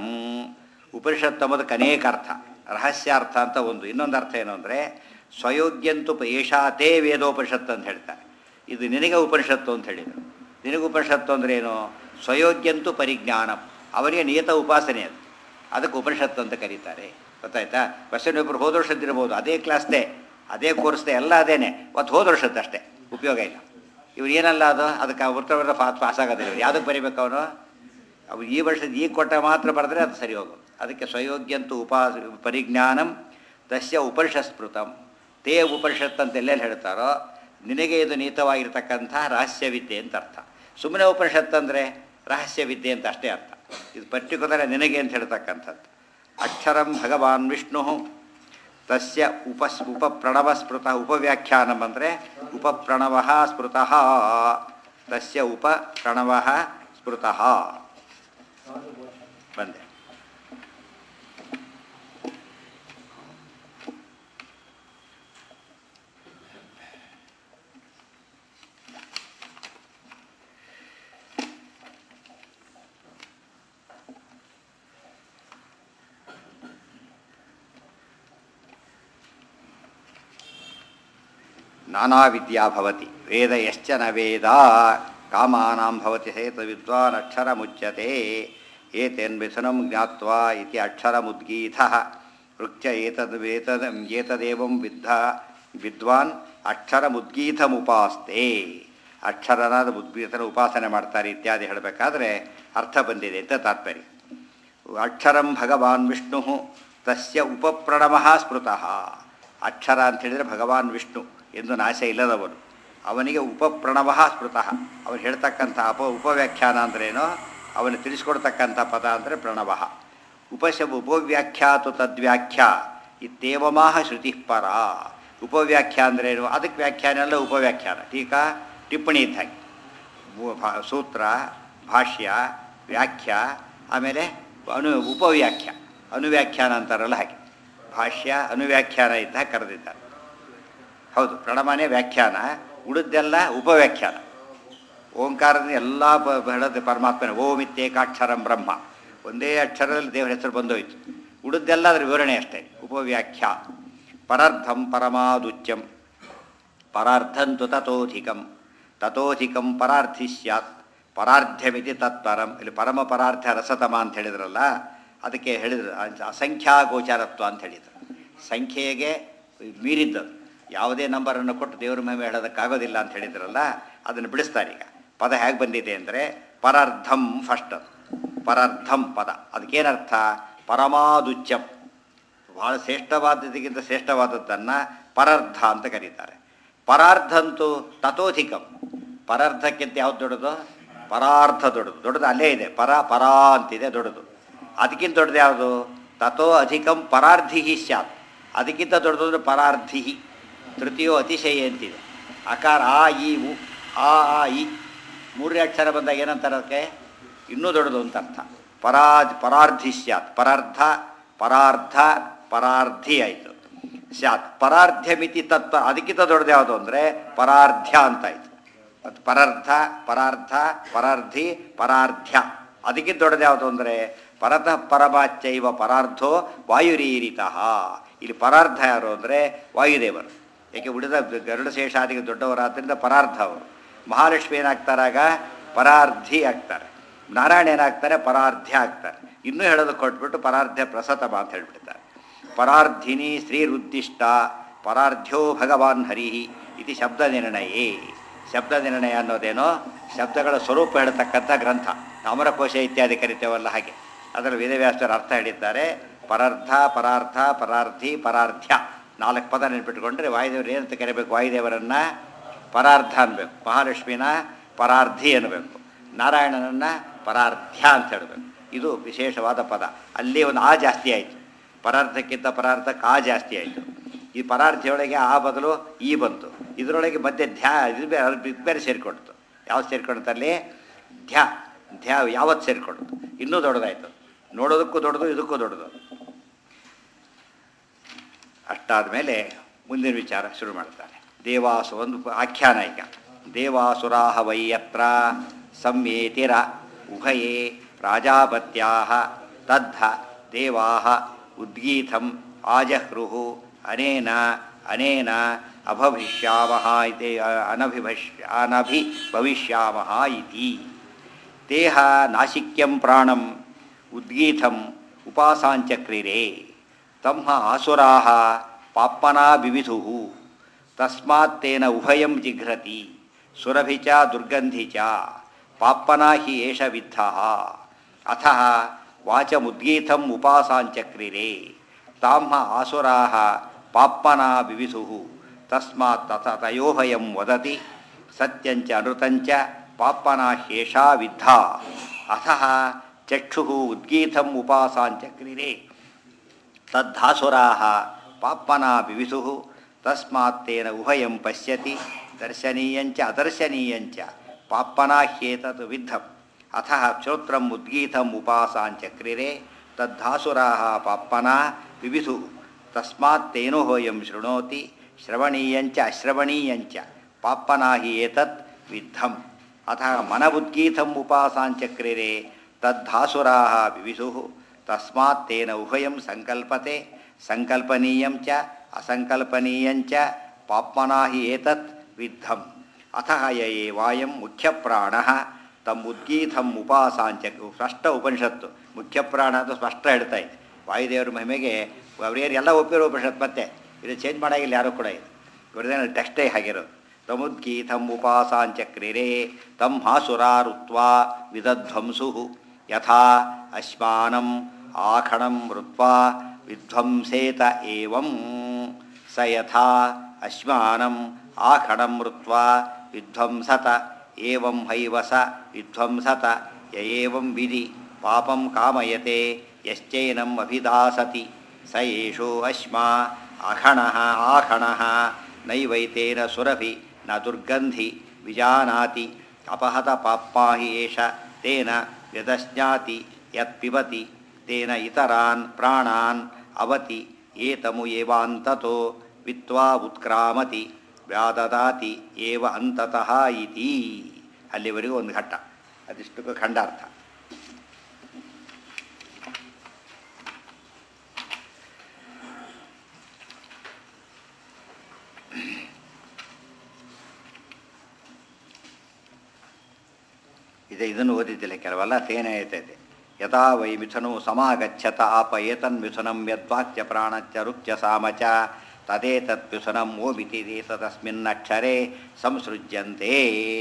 ಉಪನಿಷತ್ ಎಂಬುದಕ್ಕೆ ಅನೇಕ ಅರ್ಥ ರಹಸ್ಯಾರ್ಥ ಅಂತ ಒಂದು ಇನ್ನೊಂದು ಅರ್ಥ ಏನು ಅಂದರೆ ಸ್ವಯೋಗ್ಯಂತು ಪ ಏಷಾತೇ ವೇದೋಪನಿಷತ್ತು ಅಂತ ಹೇಳ್ತಾರೆ ಇದು ನಿನಗೆ ಉಪನಿಷತ್ತು ಅಂತ ಹೇಳಿದರು ನಿನಗೆ ಉಪನಿಷತ್ತು ಅಂದ್ರೆ ಏನು ಸ್ವಯೋಗ್ಯಂತು ಪರಿಜ್ಞಾನಂ ಅವನಿಗೆ ನಿಯತ ಉಪಾಸನೆ ಅದು ಅದಕ್ಕೆ ಉಪನಿಷತ್ತು ಅಂತ ಕರೀತಾರೆ ಗೊತ್ತಾಯ್ತಾ ಕ್ವಶನ್ ಪೇಪರ್ ಹೋದ ವರ್ಷದ್ದಿರ್ಬೋದು ಅದೇ ಕ್ಲಾಸ್ದೇ ಅದೇ ಕೋರ್ಸ್ದೇ ಎಲ್ಲ ಅದೇನೆ ಮತ್ತು ಹೋದ ವರ್ಷದ್ದು ಅಷ್ಟೇ ಉಪಯೋಗ ಇಲ್ಲ ಇವ್ರು ಏನಲ್ಲ ಅದು ಅದಕ್ಕೆ ವೃತ್ತವರ್ಗ ಪಾಸ್ ಪಾಸ್ ಆಗೋದಿಲ್ಲ ಇವ್ರು ಯಾವುದಕ್ಕೆ ಬರಿಬೇಕು ಅವನು ಅವು ಈ ವರ್ಷದ ಈಗ ಕೊಟ್ಟ ಮಾತ್ರ ಬರೆದ್ರೆ ಅದು ಸರಿ ಹೋಗೋದು ಅದಕ್ಕೆ ಸ್ವಯೋಗ್ಯಂತು ಉಪಾ ಪರಿಜ್ಞಾನಂ ತಸ್ಯ ಉಪನಿಷತ್ಸ್ಮೃತಂ ತೇ ಉಪನಿಷತ್ ಅಂತ ಎಲ್ಲೆಲ್ಲಿ ಹೇಳ್ತಾರೋ ನಿನಗೆ ಇದು ನೀತವಾಗಿರ್ತಕ್ಕಂಥ ರಹಸ್ಯವಿದ್ಯೆ ಅಂತ ಅರ್ಥ ಸುಮ್ಮನೆ ಉಪನಿಷತ್ ಅಂದರೆ ರಹಸ್ಯವಿದ್ಯೆ ಅಂತ ಅಷ್ಟೇ ಅರ್ಥ ಇದು ಪರ್ಟಿಕ್ಯುಲರ್ ನಿನಗೆ ಅಂತ ಹೇಳ್ತಕ್ಕಂಥದ್ದು ಅಕ್ಷರಂ ಭಗವಾನ್ ವಿಷ್ಣು ತಸ್ಯ ಉಪಸ್ ಉಪಪ್ರಣವ ಸ್ಮೃತ ಉಪವ್ಯಾಖ್ಯಾನಂ ಅಂದರೆ ಉಪಪ್ರಣವ ಸ್ಮೃತಃ ತಸ್ಯ ಉಪಪ್ರಣವ ಸ್ಮೃತಃ ಬಂದೆ ನಾನಾ ವಿದ್ಯಾ ಭವತಿ ವೇದ ಯಶ್ಚ ನ ವೇದ ಕಾಮಾನಾಂ ಭವತಿ ಸೇತ ವಿದ್ವಾನ್ ಅಕ್ಷರಮುಚ್ಯತೆ ಏತೇನ್ ಮಿಥುನಂ ಜ್ಞಾತ್ವಾ ಇತಿ ಅಕ್ಷರಮುದ್ಗೀತಃ ಋಕ್ಚ ಏತದ್ ಏತದ್ ಏತದೇವಂ ವಿದ್ಧ ವಿದ್ವಾನ್ ಅಕ್ಷರಮುದ್ಗೀತಮುಪಾಸ್ತೆ ಅಕ್ಷರನಾದ ಉದ್ಗೀತನ ಉಪಾಸನೆ ಮಾಡ್ತಾರೆ ಇತ್ಯಾದಿ ಹೇಳಬೇಕಾದ್ರೆ ಅರ್ಥ ಬಂದಿದೆ ಅಂತ ತಾತ್ಪರ್ಯ ಅಕ್ಷರಂ ಭಗವಾನ್ ವಿಷ್ಣು ತಸ್ಯ ಉಪಪ್ರಣವ ಸ್ಮೃತಃ ಅಕ್ಷರ ಅಂತ ಹೇಳಿದರೆ ಭಗವಾನ್ ವಿಷ್ಣು ಎಂದು ನಾಶ ಇಲ್ಲದವನು ಅವನಿಗೆ ಉಪಪ್ರಣವ ಸ್ಮೃತಃ ಅವನು ಹೇಳ್ತಕ್ಕಂಥ ಅಪ ಉಪವ್ಯಾಖ್ಯಾನ ಅಂದ್ರೇನೋ ಅವನು ತಿಳಿಸ್ಕೊಡ್ತಕ್ಕಂಥ ಪದ ಅಂದರೆ ಪ್ರಣವ ಉಪಶ ಉಪವ್ಯಾಖ್ಯಾತು ತದ್ವ್ಯಾಖ್ಯಾ ಇತ್ತೇವಮಾಹ ಶ್ರುತಿ ಪರ ಉಪವ್ಯಾಖ್ಯಾ ಅಂದ್ರೇನು ಅದಕ್ಕೆ ವ್ಯಾಖ್ಯಾನ ಎಲ್ಲ ಉಪವ್ಯಾಖ್ಯಾನ ಟೀಕಾ ಟಿಪ್ಪಣಿ ಇದ್ದಾಗೆ ಭೂ- ಭಾ- ಸೂತ್ರ ಭಾಷ್ಯ ವ್ಯಾಖ್ಯ ಆಮೇಲೆ ಅನು ಉಪವ್ಯಾಖ್ಯ ಅನುವ್ಯಾಖ್ಯಾನ ಅಂತಾರಲ್ಲ ಹಾಗೆ ಭಾಷ್ಯ ಅನುವ್ಯಾಖ್ಯಾನ ಇದ್ದ ಕರೆದಿದ್ದಾರೆ ಹೌದು ಪ್ರಣಮನೆ ವ್ಯಾಖ್ಯಾನ ಉಳಿದೆಲ್ಲ ಉಪವ್ಯಾಖ್ಯಾನ ಓಂಕಾರದ ಎಲ್ಲ ಪ- ಹೇಳೋದು ಪರಮಾತ್ಮನ ಓಮಿತ್ಯೇಕಾಕ್ಷರಂ ಬ್ರಹ್ಮ ಒಂದೇ ಅಕ್ಷರದಲ್ಲಿ ದೇವರ ಹೆಸರು ಬಂದೋಯ್ತು ಉಳಿದೆಲ್ಲ ಅದರ ವಿವರಣೆ ಅಷ್ಟೇ ಉಪವ್ಯಾಖ್ಯ ಪರಾರ್ಧಂ ಪರಮಾದುಚ್ಯಂ ಪರಾರ್ಧಂತು ತಥೋಧಿಕಂ ತಥೋಧಿಕಂ ಪರಾರ್ಥಿ ಸ್ಯಾತ್ ಪರಾರ್ಧ್ಯಮಿತಿ ತತ್ಪರಂ ಇಲ್ಲಿ ಪರಮ ಪರಾರ್ಥ ರಸತಮ ಅಂತ ಹೇಳಿದ್ರಲ್ಲ ಅದಕ್ಕೆ ಹೇಳಿದ್ರು ಅ- ಅಸಂಖ್ಯಾಗೋಚಾರತ್ವ ಅಂತ ಹೇಳಿದ್ರು ಸಂಖ್ಯೆಗೆ ಮೀರಿದ್ದದು ಯಾವುದೇ ನಂಬರನ್ನು ಕೊಟ್ಟು ದೇವರ ಮಹಿಮೆ ಹೇಳೋದಕ್ಕಾಗೋದಿಲ್ಲ ಅಂತ ಹೇಳಿದ್ರಲ್ಲ ಅದನ್ನು ಬಿಡಿಸ್ತಾರೆ ಈಗ ಪದ ಹೇಗೆ ಬಂದಿದೆ ಅಂದರೆ ಪರಾರ್ಧಂ ಫಸ್ಟ್ ಅದು ಪರಾರ್ಧಂ ಪದ ಅದಕ್ಕೇನರ್ಥ ಪರಮಾದುಚ್ಯಂ ಬಹಳ ಶ್ರೇಷ್ಠವಾದದಕ್ಕಿಂತ ಶ್ರೇಷ್ಠವಾದದ್ದನ್ನು ಪರಾರ್ಧ ಅಂತ ಕರೀತಾರೆ ಪರಾರ್ಧಂತೂ ತಥೋಧಿಕಂ ಪರಾರ್ಧಕ್ಕಿಂತ ಯಾವ್ದು ದೊಡ್ಡದು ಪರಾರ್ಧ ದೊಡ್ಡದು ದೊಡ್ಡದು ಅಲ್ಲೇ ಇದೆ ಪರ ಪರ ಅಂತಿದೆ ದೊಡ್ಡದು ಅದಕ್ಕಿಂತ ದೊಡ್ಡದು ಯಾವುದು ತಥೋ ಅಧಿಕಂ ಪರಾರ್ಧಿ ಸ್ಯಾತ್ ಅದಕ್ಕಿಂತ ದೊಡ್ಡದು ಅಂದರೆ ಪರಾರ್ಧಿ ತೃತೀಯೋ ಅತಿಶಯ ಅಂತಿದೆ ಅಕಾರ ಆ ಈ ಉ ಆ ಆ ಇ ಮೂರನೇ ಅಕ್ಷರ ಬಂದಾಗ ಏನಂತಾರೆ ಅದಕ್ಕೆ ಇನ್ನೂ ದೊಡ್ಡದು ಅಂತ ಅರ್ಥ ಪರಾಜ್ ಪರಾರ್ಧಿ ಸ್ಯಾತ್ ಪರಾರ್ಧ ಪರಾರ್ಧ ಪರಾರ್ಧಿ ಆಯಿತು ಸ್ಯಾತ್ ಪರಾರ್ಧ್ಯಮಿತಿ ತತ್ವ ಅದಕ್ಕಿಂತ ದೊಡ್ಡದು ಯಾವುದು ಅಂದರೆ ಪರಾರ್ಧ್ಯ ಅಂತ ಆಯಿತು ಮತ್ತು ಪರಾರ್ಧ ಪರಾರ್ಧ ಪರಾರ್ಧಿ ಪರಾರ್ಧ್ಯ ಅದಕ್ಕಿಂತ ದೊಡ್ಡದು ಯಾವುದು ಅಂದರೆ ಪರತಃ ಪರಮಾಚೈವ ಪರಾರ್ಧೋ ವಾಯುರೀರಿತಃ ಇಲ್ಲಿ ಪರಾರ್ಧ ಯಾರು ಅಂದರೆ ವಾಯುದೇವರು ಏಕೆ ಉಳಿದ ಗರುಡ ಶೇಷಾದಿಗೆ ದೊಡ್ಡವರಾದ್ದರಿಂದ ಪರಾರ್ಧ ಅವರು ಮಹಾಲಕ್ಷ್ಮಿ ಏನಾಗ್ತಾರಾಗ ಪರಾರ್ಧಿ ಆಗ್ತಾರೆ ನಾರಾಯಣ ಏನಾಗ್ತಾರೆ ಪರಾರ್ಧ್ಯ ಆಗ್ತಾರೆ ಇನ್ನೂ ಹೇಳೋದು ಕೊಟ್ಬಿಟ್ಟು ಪರಾರ್ಧ್ಯ ಪ್ರಸತಮ ಅಂತ ಹೇಳ್ಬಿಡ್ತಾರೆ ಪರಾರ್ಧಿನಿ ಶ್ರೀರುದ್ದಿಷ್ಟ ಪರಾರ್ಧ್ಯ ಭಗವಾನ್ ಹರಿ ಇತಿ ಶಬ್ದ ನಿರ್ಣಯೇ ಶಬ್ದ ನಿರ್ಣಯ ಅನ್ನೋದೇನೋ ಶಬ್ದಗಳ ಸ್ವರೂಪ ಹೇಳ್ತಕ್ಕಂಥ ಗ್ರಂಥ ಅಮರಕೋಶ ಇತ್ಯಾದಿ ಕರಿತೇವಲ್ಲ ಹಾಗೆ ಅದರ ವೇದವ್ಯಾಸರ ಅರ್ಥ ಹೇಳಿದ್ದಾರೆ ಪರಾರ್ಧ ಪರಾರ್ಥ ಪರಾರ್ಧಿ ಪರಾರ್ಧ್ಯ ನಾಲ್ಕು ಪದ ನೆನ್ಪಿಟ್ಕೊಂಡ್ರೆ ವಾಯುದೇವರು ಏನಂತ ಕರಿಬೇಕು ವಾಯುದೇವರನ್ನು ಪರಾರ್ಧ ಅನ್ಬೇಕು ಮಹಾಲಕ್ಷ್ಮಿನ ಪರಾರ್ಧಿ ಅನ್ನಬೇಕು ನಾರಾಯಣನನ್ನು ಪರಾರ್ಧ್ಯ ಅಂತ ಹೇಳಬೇಕು ಇದು ವಿಶೇಷವಾದ ಪದ ಅಲ್ಲಿ ಒಂದು ಆ ಜಾಸ್ತಿ ಆಯಿತು ಪರಾರ್ಧಕ್ಕಿಂತ ಪರಾರ್ಧಕ್ಕೆ ಆ ಜಾಸ್ತಿ ಆಯಿತು ಈ ಪರಾರ್ಧಿಯೊಳಗೆ ಆ ಬದಲು ಈ ಬಂತು ಇದರೊಳಗೆ ಮಧ್ಯೆ ಧ್ಯಾ ಇದು ಬೇರೆ ಅದು ಬೇರೆ- ಬೇರೆ ಸೇರಿಕೊಡ್ತು ಯಾವ್ದು ಸೇರ್ಕೊಳ್ತಲ್ಲಿ ಧ್ಯ ಧ್ಯ ಯಾವತ್ತು ಸೇರಿಕೊಡ್ತು ಇನ್ನೂ ದೊಡ್ಡದಾಯಿತು ನೋಡೋದಕ್ಕೂ ದೊಡ್ಡದು ಇದಕ್ಕೂ ದೊಡ್ಡದು ಅಷ್ಟಾದ ಮೇಲೆ ಮುಂದಿನ ವಿಚಾರ ಶುರು ಮಾಡ್ತಾನೆ ದೇವಾಸು ಒಂದು ಆಖ್ಯಾನ ಈಗ ದೇವಾಸುರಾಹ ವೈಯತ್ರ ಸಂಯೇತಿರ ಉಭಯೇ ಪ್ರಾಜಾಪತ್ಯಾ ತದ್ಧ ದೇವಾ ಉದ್ಗೀತಂ ಆಜಹ್ರು ಅನೇನ ಅನೇನ ಅಭವಿಷ್ಯಾಮಹ ಇತಿ ಅನಭಿಭಷ್ ಅನಭಿ ಭವಿಷ್ಯಾಮಹ ಇತಿ ದೇಹ ನಾಸಿಕ್ಯಂ ಪ್ರಾಣಂ ಉದ್ಗೀತಂ ಉಪಾಸಾಂಚಕ್ರಿರೆ ತಮ್ಮ ಆಸುರಾಹ ಪಾಪ್ಮನಾ ವಿವಿಧು ತಸ್ಮಾತ್ ತೇನ ಉಭಯಂ ಜಿಘ್ರತಿ ಸುರಭಿ ಚ ದುರ್ಗಂಧಿ ಚ ಪಾಪ್ಮನಾ ಹಿ ಏಷ ವಿದ್ಧ ಅಥ ವಾಚಮುದ್ಗೀತಂ ಉಪಾಸಾಂಚಕ್ರಿರೆ ತಾಮ್ಮ ಆಸುರಾಹ ಪಾಪ್ಮನಾ ವಿವಿಧು ತಸ್ಮಾತ್ ತಥ ತಯೋಭಯಂ ವದತಿ ಸತ್ಯಂಚ ಅನೃತಂಚ ಪಾಪ್ಮನಾ ಹ್ಯೇಷಾ ವಿದ್ಧ ಅಥ ಚಕ್ಷು ಉದ್ಗೀತಂ ಉಪಾಸಾಂಚಕ್ರಿರೆ ತದ್ಧಾಸುರಾಹ ಪಾಪ್ಮನಾ ವಿವಿಧು ತಸ್ಮಾತ್ ತೇನ ಉಭಯಂ ಪಶ್ಯತಿ ದರ್ಶನೀಯಂಚ ಅದರ್ಶನೀಯಂಚ ಪಾಪ್ಮನಾ ಹ್ಯೇತತ್ ವಿದ್ಧಂ ಅಥ ಶ್ರೋತ್ರಂ ಉದ್ಗೀತಂ ಉಪಾಸಾಂಚಕ್ರಿರೆ ತದ್ಧಾಸುರಾಹ ಪಾಪ್ಮನಾ ವಿವಿಧು ತಸ್ಮಾತ್ ತೇನೋಹೋಯಂ ಶೃಣೋತಿ ಶ್ರವಣೀಯಂಚ ಅಶ್ರವಣೀಯಂಚ ಪಾಪ್ಮನಾ ಹಿ ಏತತ್ ವಿದ್ಧಂ ಅಥ ಮನಬುದ್ಗೀತಂ ಉಪಾಸಾಂಚಕ್ರಿರೆ ತದ್ಧಾಸುರಾಹ ವಿವಿಧು ತಸ್ಮಾತ್ ತೇನ ಉಭಯಂ ಸಂಕಲ್ಪತೆ ಸಂಕಲ್ಪನೀಯಂ ಚ ಅಸಂಕಲ್ಪನೀಯಂಚ ಪಾಪ್ಮನಾ ಹಿ ಏತತ್ ವಿದ್ಧಂ ಅಥ ಯ ವಾಯಂ ಮುಖ್ಯಪ್ರಾಣ ತಮ್ಮ ಉದ್ಗೀತಂ ಉಪಾಸಾಂಚ ಸ್ಪಷ್ಟ ಉಪನಿಷತ್ತು ಮುಖ್ಯಪ್ರಾಣ ಅಂತ ಸ್ಪಷ್ಟ ಹೇಳ್ತಾ ಇದೆ ವಾಯುದೇವರ ಮಹಿಮೆಗೆ ಅವರೇನು ಎಲ್ಲ ಒಪ್ಪಿರೋ ಉಪನಿಷತ್ ಮತ್ತೆ ಇದು ಚೇಂಜ್ ಮಾಡಾಗಿಲ್ಲ ಯಾರೂ ಕೂಡ ಇದು ಇವ್ರದ್ದೇನು ಟೆಕ್ಸ್ಟೇ ಆಗಿರೋದು ತಮುದ್ಗೀತಂ ಉಪಾಸಾಂಚಕ್ರಿರೆ ತಂ ಹಾಸುರಾರುತ್ವಾ ವಿದಧ್ವಂಸು ಯಥಾ ಅಶ್ಮಾನಂ ಆಖಣಂ ಮೃತ್ವಾ ವಿಧ್ವಂಸೇತ ಏವಂ ಸ ಯಥಾ ಅಶ್ಮಾನಂ ಆಖಣಂ ಮೃತ್ವಾ ವಿಧ್ವಂಸತ ಏವಂ ಹೈವ ಸ ವಿಧ್ವಂಸತ ಯ ಏವಂ ವಿಧಿ ಪಾಪಂ ಕಾಮಯತೆ ಯಶ್ಚೈನಂ ಅಭಿದಾಸತಿ ಸ ಏಷೋ ಅಶ್ಮಾ ಅಖಣಃ ಆಖಣಃ ನೈವೈತೇನ ಸುರಭಿ ನ ದುರ್ಗಂಧಿ ವಿಜಾನಾತಿ ಅಪಹತ ಪಾಪ್ಮಾ ಹಿ ಏಷ ತೇನ ವ್ಯದಶ್ನಾತಿ ಯತ್ ಪಿಬತಿ ತೇನ ಇತರಾನ್ ಪ್ರಾಣಾನ್ ಅವತಿ ಏತಮು ಏವಾಂತತೋ ವಿತ್ವಾ ಉತ್ಕ್ರಾಮತಿ ವ್ಯಾದದಾತಿ ಏವ ಅಂತತಃ ಇತಿ ಅಲ್ಲಿವರೆಗೂ ಒಂದು ಘಟ್ಟ ಅದಿಷ್ಟಕ್ಕೂ ಖಂಡಾರ್ಥ ಇದೆ ಇದನ್ನು ಓದಿದ್ದಿಲ್ಲ ಕೆಲವೆಲ್ಲ ತೇನೇ ಐತೈತೆ ಯಥಾ ವೈ ಮಿಥುನು ಸಮಾಗಚ್ಚತ ಆಪ ಏತನ್ ಮಿಥುನಂ ಯದ್ವಾಕ್ಯ ಪ್ರಾಣಚ್ಚ ರುಕ್ಚ ಸಾಮಚ ತದೇತತ್ ಮಿಥುನಂ ಓಮಿತಿ ತಸ್ಮಿನ್ನಕ್ಷರೇ ಸಂಸೃಜ್ಯಂತೆ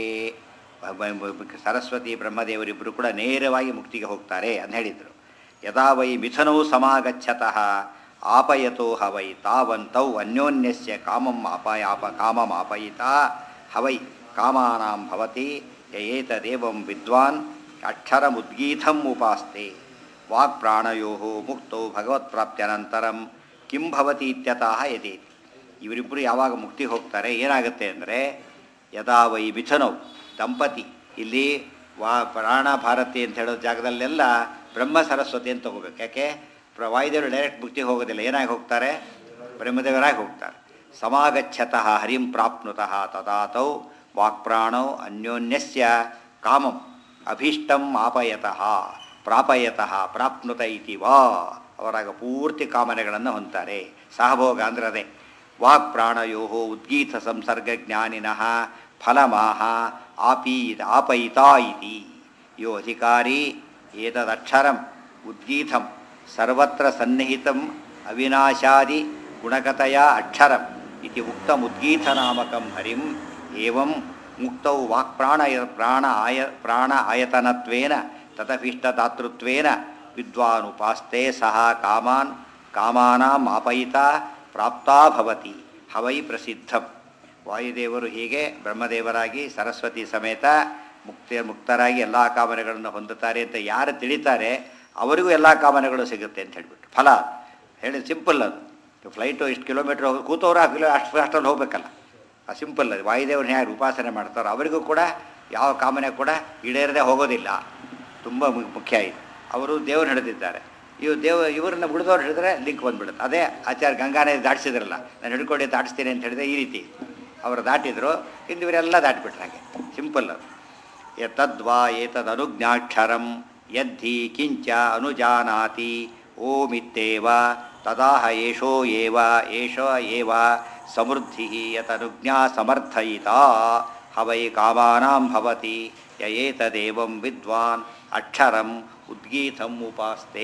ಸರಸ್ವತಿ ಬ್ರಹ್ಮದೇವರಿಬ್ಬರು ಕೂಡ ನೇರವಾಗಿ ಮುಕ್ತಿಗೆ ಹೋಗ್ತಾರೆ ಅಂತ ಹೇಳಿದರು ಯದಾ ವೈ ಮಿಥುನವು ಸಮಾಗಚ್ಚತಃ ಆಪಯತೋ ಹವೈ ತಾವಂತೌ ಅನ್ಯೋನ್ಯಸ್ಯ ಕಾಮಂ ಆಪಾಯ ಆಪ ಕಾಮಂ ಆಪಯಿತಾ ಹವೈ ಕಾಮಾನಾಂ ಭವತಿ ಏತದೇವಂ ವಿದ್ವಾನ್ ಅಕ್ಷರಮುದ್ಗೀತಂ ಉಪಾಸ್ತೆ ವಾಕ್ಪ್ರಾಣಯೋ ಮುಕ್ತೌ ಭಗವತ್ಪ್ರಾಪ್ತ್ಯನಂತರಂ ಕಿಂ ಭವತಿ ಇತ್ಯತಃ ಯದೇತಿ ಇವರಿಬ್ಬರು ಯಾವಾಗ ಮುಕ್ತಿ ಹೋಗ್ತಾರೆ ಏನಾಗುತ್ತೆ ಅಂದರೆ ಯದಾ ವೈ ಮಿಥುನೌ ದಂಪತಿ ಇಲ್ಲಿ ವಾ ಪ್ರಾಣ ಭಾರತಿ ಅಂತ ಹೇಳೋ ಜಾಗದಲ್ಲೆಲ್ಲ ಬ್ರಹ್ಮ ಸರಸ್ವತಿ ಅಂತ ತಗೋಬೇಕು ಯಾಕೆ ಪ್ರ ವಾಯುದೇವರು ಡೈರೆಕ್ಟ್ ಮುಕ್ತಿ ಹೋಗೋದಿಲ್ಲ ಏನಾಗಿ ಹೋಗ್ತಾರೆ ಬ್ರಹ್ಮದೇವರಾಗಿ ಹೋಗ್ತಾರೆ ಸಮಾಗಚ್ಚತಃ ಹರಿಂ ಪ್ರಾಪ್ನುತಃ ತದಾತೌ ವಾಕ್ಪ್ರಾಣೌ ಅನ್ಯೋನ್ಯಸ್ಯ ಕಾಮಂ ಅಭೀಷ್ಟಂ ಆಪಯತಃ ಪ್ರಾಪಯತಃ ಪ್ರಾಪ್ನುತ ಇತಿ ವಾ ಅವರಾಗ ಪೂರ್ತಿ ಕಾಮನೆಗಳನ್ನು ಹೊಂತಾರೆ ಸಹಭೋಗ ಅಂದ್ರೆ ಅದೇ ವಾಕ್ ಪ್ರಾಣಯೋ ಉದ್ಗೀತ ಸಂಸರ್ಗ ಜ್ಞಾನಿನಃ ಫಲಮಾಹ ಆಪೀ ಆಪಯಿತಾ ಇತಿ ಯೋ ಅಧಿಕಾರಿ ಏತದಕ್ಷರಂ ಉದ್ಗೀತಂ ಸರ್ವತ್ರ ಸನ್ನಿಹಿತಂ ಅವಿನಾಶಾದಿ ಗುಣಗತಯ ಅಕ್ಷರಂ ಇತಿ ಉಕ್ತಮುದ್ಗೀತನಾಮಕಂ ಹರಿಂ ಏವಂ ಮುಕ್ತೌ ವಾಕ್ಪ್ರಾಣಯ ಪ್ರಾಣ ಆಯ ಪ್ರಾಣ ಆಯತನತ್ವೇನ ತದಭಿಷ್ಟದಾತೃತ್ವೇನ ವಿದ್ವಾನುಪಾಸ್ತೆ ಸಹ ಕಾಮಾನ್ ಕಾಮಾನಾಂ ಆಪಯಿತ ಪ್ರಾಪ್ತಾ ಭವತಿ ಹವೈ ಪ್ರಸಿದ್ಧಂ ವಾಯುದೇವರು ಹೀಗೆ ಬ್ರಹ್ಮದೇವರಾಗಿ ಸರಸ್ವತಿ ಸಮೇತ ಮುಕ್ತಿ ಮುಕ್ತರಾಗಿ ಎಲ್ಲ ಕಾಮನೆಗಳನ್ನು ಹೊಂದುತ್ತಾರೆ ಅಂತ ಯಾರು ತಿಳಿತಾರೆ ಅವರಿಗೂ ಎಲ್ಲ ಕಾಮನೆಗಳು ಸಿಗುತ್ತೆ ಅಂತ ಹೇಳಿಬಿಟ್ಟು ಫಲ ಹೇಳಿ ಸಿಂಪಲ್ ಅದು ಫ್ಲೈಟು ಇಷ್ಟು ಕಿಲೋಮೀಟ್ರ್ ಹೋಗಿ ಕೂತವ್ರು ಆ ಕಿಲೋ ಅಷ್ಟು ಅಷ್ಟಲ್ಲಿ ಹೋಗ್ಬೇಕಲ್ಲ ಆ ಸಿಂಪಲ್ ಅದು ವಾಯುದೇವ್ರನ್ನ ಯಾರು ಉಪಾಸನೆ ಮಾಡ್ತಾರೋ ಅವರಿಗೂ ಕೂಡ ಯಾವ ಕಾಮನೆ ಕೂಡ ಈಡೇರದೆ ಹೋಗೋದಿಲ್ಲ ತುಂಬ ಮು- ಮುಖ್ಯ ಇದು ಅವರು ದೇವ್ರು ಹಿಡಿದಿದ್ದಾರೆ ಇವು ದೇವ ಇವ್ರನ್ನ ಬಿಡಿದವ್ರು ಹಿಡಿದ್ರೆ ಲಿಂಕ್ ಬಂದ್ಬಿಡುತ್ತೆ ಅದೇ ಆಚಾರ್ಯ ಗಂಗಾನೇ ದಾಟಿಸಿದ್ರಲ್ಲ ನಾನು ಹಿಡ್ಕೊಂಡು ದಾಟಿಸ್ತೀನಿ ಅಂತ ಹೇಳಿದ್ರೆ ಈ ರೀತಿ ಅವರು ದಾಟಿದ್ರು ಇನ್ನು ಇವರೆಲ್ಲ ದಾಟಿಬಿಟ್ರು ಹಾಗೆ ಸಿಂಪಲ್ ಅದು ಯತದ್ವಾ ಏತದನುಜ್ಞಾಕ್ಷರಂ ಯದ್ಧಿ ಕಿಂಚ ಅನುಜಾನಾತಿ ಓಮಿತ್ತೇವ ತದಾಹ ಏಷೋ ಏವ ಏಷ ಏವ ಸಮೃದ್ಧಿ ಯತನುಜ್ಞಾ ಸಮರ್ಥಯಿತಾ ಹವೈ ಕಾಮಾನಾಂ ಭವತಿ ಯ ಏತದೇವಂ ವಿದ್ವಾನ್ ಅಕ್ಷರಂ ಉದ್ಗೀತಂ ಉಪಾಸ್ತೆ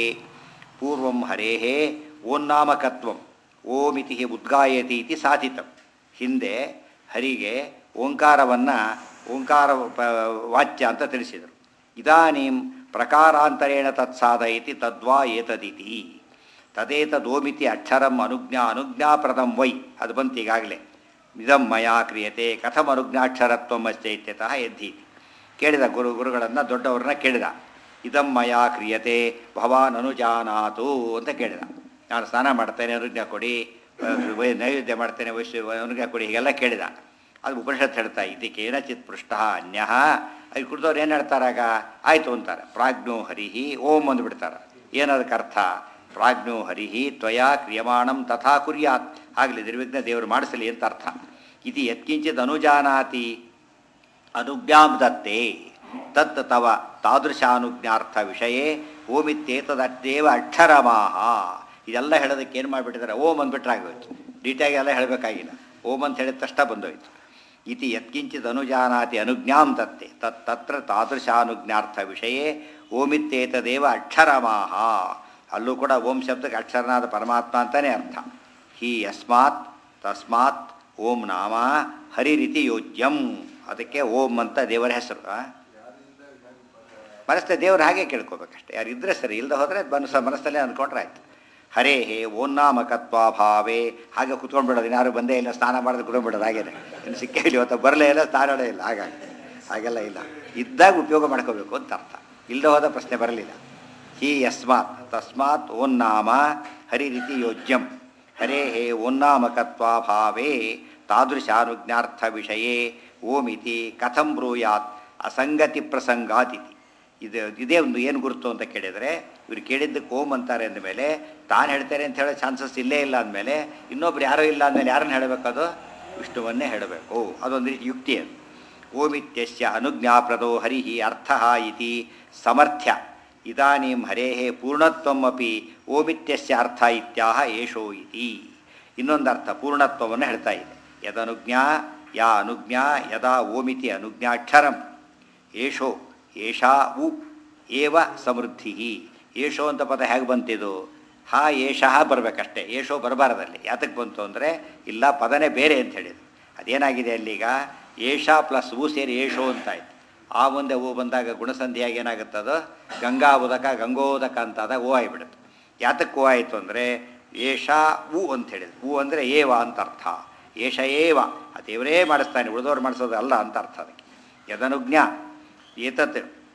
ಪೂರ್ವಂ ಹರೇಃ ಓನ್ನಾಮಕತ್ವಂ ಓಮಿತಿ ಉದ್ಗಾಯತಿ ಇತಿ ಸಾಧಿತಂ ಹಿಂದೆ ಹರಿಗೆ ಓಂಕಾರವನ್ನು ಓಂಕಾರ ಪ- ವಾಚ್ಯ ಅಂತ ತಿಳಿಸಿದರು ಇದಾನೀಂ ಪ್ರಕಾರಾಂತರೇಣ ತತ್ಸಾಧಯತಿ ತದ್ವಾ ಏತದಿತಿ ತದೇತದೋಮಿತಿ ಅಕ್ಷರಂ ಅನುಜ್ಞಾ ಅನುಜ್ಞಾಪ್ರದಂ ವೈ ಅದು ಬಂತು ಈಗಾಗಲೇ ಇದಂ ಮಯಾ ಕ್ರಿಯತೆ ಕಥಂ ಅನುಜ್ಞಾಕ್ಷರತ್ವಂ ಅಶ್ಚೈತ್ಯತಃ ಎದ್ದಿ ಕೇಳಿದ ಗುರು ಗುರುಗಳನ್ನು ದೊಡ್ಡವ್ರನ್ನ ಕೇಳಿದ ಇದಂ ಮಯಾ ಕ್ರಿಯತೆ ಭವಾನ್ ಅನುಜಾನಾತು ಅಂತ ಕೇಳಿದ ನಾನು ಸ್ನಾನ ಮಾಡ್ತೇನೆ ಅನುಜ್ಞಾ ಕೊಡಿ ಅಹ್, ವೈ- ನೈವೇದ್ಯ ಮಾಡ್ತೇನೆ ವೈಶ್ಯ ಅನುಜ್ಞಾ ಕೊಡಿ ಹೀಗೆಲ್ಲ ಕೇಳಿದ ಅದು ಉಪನಿಷತ್ ಹೇಳ್ತಾ ಇದಕ್ಕೆ ಏನಚಿತ್ ಪೃಷ್ಟ ಅನ್ಯ ಅದು ಕುಡಿದವ್ರು ಏನು ಹೇಳ್ತಾರಾಗ ಆಯಿತು ಅಂತಾರೆ ಪ್ರಾಜ್ಞೋ ಹರಿಹಿ ಓಂ ಅಂದ್ಬಿಡ್ತಾರೆ ಏನದಕ್ಕೆ ಅರ್ಥ ಪ್ರಾಜ್ಞೋ ಹರಿಹಿ ತ್ವಯಾ ಕ್ರಿಯಮಾಣಂ ತಥಾ ಕುರ್ಯಾತ್ ಆಗಲಿ ನಿರ್ವಿಘ್ನ ದೇವರು ಮಾಡಿಸಲಿ ಅಂತ ಅರ್ಥ ಇದು ಯತ್ಕಿಂಚಿತ್ ಅನುಜಾನಾತಿ ಅನುಜ್ಞಾಂ ದತ್ತೆ ತತ್ ತವ ತಾದೃಶಾನುಜ್ಞಾರ್ಥ ವಿಷಯೇ ಓಮಿತ್ತೇತದದ್ದೇವ ಅಕ್ಷರಮಾಹ ಇದೆಲ್ಲ ಹೇಳೋದಕ್ಕೆ ಏನು ಮಾಡಿಬಿಟ್ಟಿದ್ದಾರೆ ಓಂ ಅಂದ್ಬಿಟ್ರೆ ಆಗೋಯ್ತು ಡೀಟಾಗಿ ಎಲ್ಲ ಹೇಳಬೇಕಾಗಿಲ್ಲ ಓಂ ಅಂತ ಹೇಳಿದ ತಕ್ಷಣ ಬಂದೋಯ್ತು ಇತಿ ಯತ್ಕಿಂಚಿತ್ ಅನುಜಾನಾತಿ ಅನುಜ್ಞಾಂ ದತ್ತೆ ತತ್ ತತ್ರ ತಾದೃಶಾನುಜ್ಞಾರ್ಥ ವಿಷಯೇ ಓಮಿತ್ತೇತದೇವ ಅಕ್ಷರಮಾಹ ಅಲ್ಲೂ ಕೂಡ ಓಂ ಶಬ್ದಕ್ಕೆ ಅಕ್ಷರನಾದ ಪರಮಾತ್ಮ ಅಂತಲೇ ಅರ್ಥ ಹಿ ಯಸ್ಮಾತ್ ತಸ್ಮಾತ್ ಓಂ ನಾಮ ಹರಿರಿತಿ ಯೋಜ್ಯಂ ಅದಕ್ಕೆ ಓಂ ಅಂತ ದೇವರ ಹೆಸರು ಆ? ಮನಸ್ಸಲ್ಲಿ ದೇವ್ರು ಹಾಗೆ ಕೇಳ್ಕೊಬೇಕಷ್ಟೆ ಯಾರು ಇದ್ರೆ ಸರಿ ಇಲ್ಲದೆ ಹೋದರೆ ಮನಸ್ಸ ಮನಸ್ಸಲ್ಲೇ ಅಂದ್ಕೊಂಡ್ರೆ ಆಯ್ತು ಹರೇ ಹೇ ಓನ್ನಾಮಕತ್ವಾಭಾವೇ ಹಾಗೆ ಕುತ್ಕೊಂಡ್ಬಿಡೋದು ಯಾರು ಬಂದೇ ಇಲ್ಲ ಸ್ನಾನ ಮಾಡಿದ್ರೆ ಕುತ್ಕೊಂಡ್ಬಿಡೋದು ಹಾಗೇನೆ ಇನ್ನು ಸಿಕ್ಕೇ ಇಲ್ಲ ಇವತ್ತು ಬರಲೇ ಇಲ್ಲ ಸ್ನಾನನೇ ಇಲ್ಲ ಹಾಗಾಗಿ ಹಾಗೆಲ್ಲ ಇಲ್ಲ ಇದ್ದಾಗ ಉಪಯೋಗ ಮಾಡ್ಕೋಬೇಕು ಅಂತ ಅರ್ಥ ಇಲ್ಲದೆ ಹೋದ ಪ್ರಶ್ನೆ ಬರಲಿಲ್ಲ ಹಿ ಯಸ್ಮಾತ್ ತಸ್ಮಾತ್ ಓನ್ನಾಮ ಹರಿ ರೀತಿ ಯೋಜ್ಯಂ ಹರೇ ಹೇ ಓನ್ನಾಮಕತ್ವಾಭಾವೇ ತಾದೃಶಾನುಜ್ಞಾರ್ಥ ವಿಷಯೇ ಓಮಿತಿ ಕಥಂ ಬ್ರೂಯಾತ್ ಅಸಂಗತಿ ಪ್ರಸಂಗಾತಿಥಿ ಇದು ಇದೇ ಒಂದು ಏನು ಗುರುತು ಅಂತ ಕೇಳಿದರೆ ಇವ್ರು ಕೇಳಿದ್ದಕ್ಕೆ ಓಂ ಅಂತಾರೆ ಅಂದಮೇಲೆ ತಾನು ಹೇಳ್ತಾರೆ ಅಂತ ಹೇಳೋ ಚಾನ್ಸಸ್ ಇಲ್ಲೇ ಇಲ್ಲ ಅಂದಮೇಲೆ ಇನ್ನೊಬ್ರು ಯಾರೂ ಇಲ್ಲ ಅಂದಮೇಲೆ ಯಾರನ್ನು ಹೇಳಬೇಕದು ವಿಷ್ಣುವನ್ನೇ ಹೇಳಬೇಕು ಅದೊಂದು ರೀತಿ ಯುಕ್ತಿ ಅದು ಓಮಿತ್ಯಸ್ಯ ಅನುಜ್ಞಾಪ್ರದೋ ಹರಿ ಅರ್ಥ ಇತಿ ಸಮರ್ಥ್ಯ ಇದಾನೀಂ ಹರೇ ಪೂರ್ಣತ್ವಮಪಿ ಓಮಿತ್ಯಸ್ಯ ಅರ್ಥ ಇತ್ಯಾಹ ಏಷೋ ಇತಿ ಇನ್ನೊಂದು ಅರ್ಥ ಪೂರ್ಣತ್ವವನ್ನು ಹೇಳ್ತಾ ಇದೆ ಯದನುಜ್ಞಾ ಯಾ ಅನುಜ್ಞಾ ಯದಾ ಓಮಿತಿ ಅನುಜ್ಞಾಕ್ಷರಂ ಏಷೋ ಏಷಾ ಉ ಏವ ಸಮೃದ್ಧಿ ಏಷೋ ಅಂತ ಪದ ಹೇಗೆ ಬಂತಿದು ಹಾ ಏಷಃ ಬರಬೇಕಷ್ಟೇ ಏಷೋ ಬರಬಾರದಲ್ಲಿ ಯಾತಕ್ಕೆ ಬಂತು ಅಂದರೆ ಇಲ್ಲ ಪದನೇ ಬೇರೆ ಅಂತ ಹೇಳಿದ್ರು ಅದೇನಾಗಿದೆ ಅಲ್ಲೀಗ ಏಷಾ ಪ್ಲಸ್ ಉ ಸೇರಿ ಏಷೋ ಅಂತಾಯ್ತು ಆ ಮುಂದೆ ಹೂ ಬಂದಾಗ ಗುಣಸಂಧಿಯಾಗಿ ಏನಾಗುತ್ತದೋ ಗಂಗಾ ಉದಕ ಗಂಗೋದಕ ಅಂತಾದಾಗ ಹೂ ಆಗಿಬಿಡುತ್ತೆ ಯಾತಕ್ಕೆ ಹೂ ಆಯಿತು ಅಂದರೆ ಏಷಾ ಉ ಅಂತ ಹೇಳಿದ್ರು ಹೂ ಅಂದರೆ ಏವ ಅಂತ ಅರ್ಥ ಏಷ ಏವ ಆ ದೇವರೇ ಮಾಡಿಸ್ತಾನೆ ಉಳಿದವ್ರು ಮಾಡಿಸೋದು ಅಲ್ಲ ಅಂತ ಅರ್ಥ ಅದಕ್ಕೆ ಯದನುಜ್ಞ ಏತತ್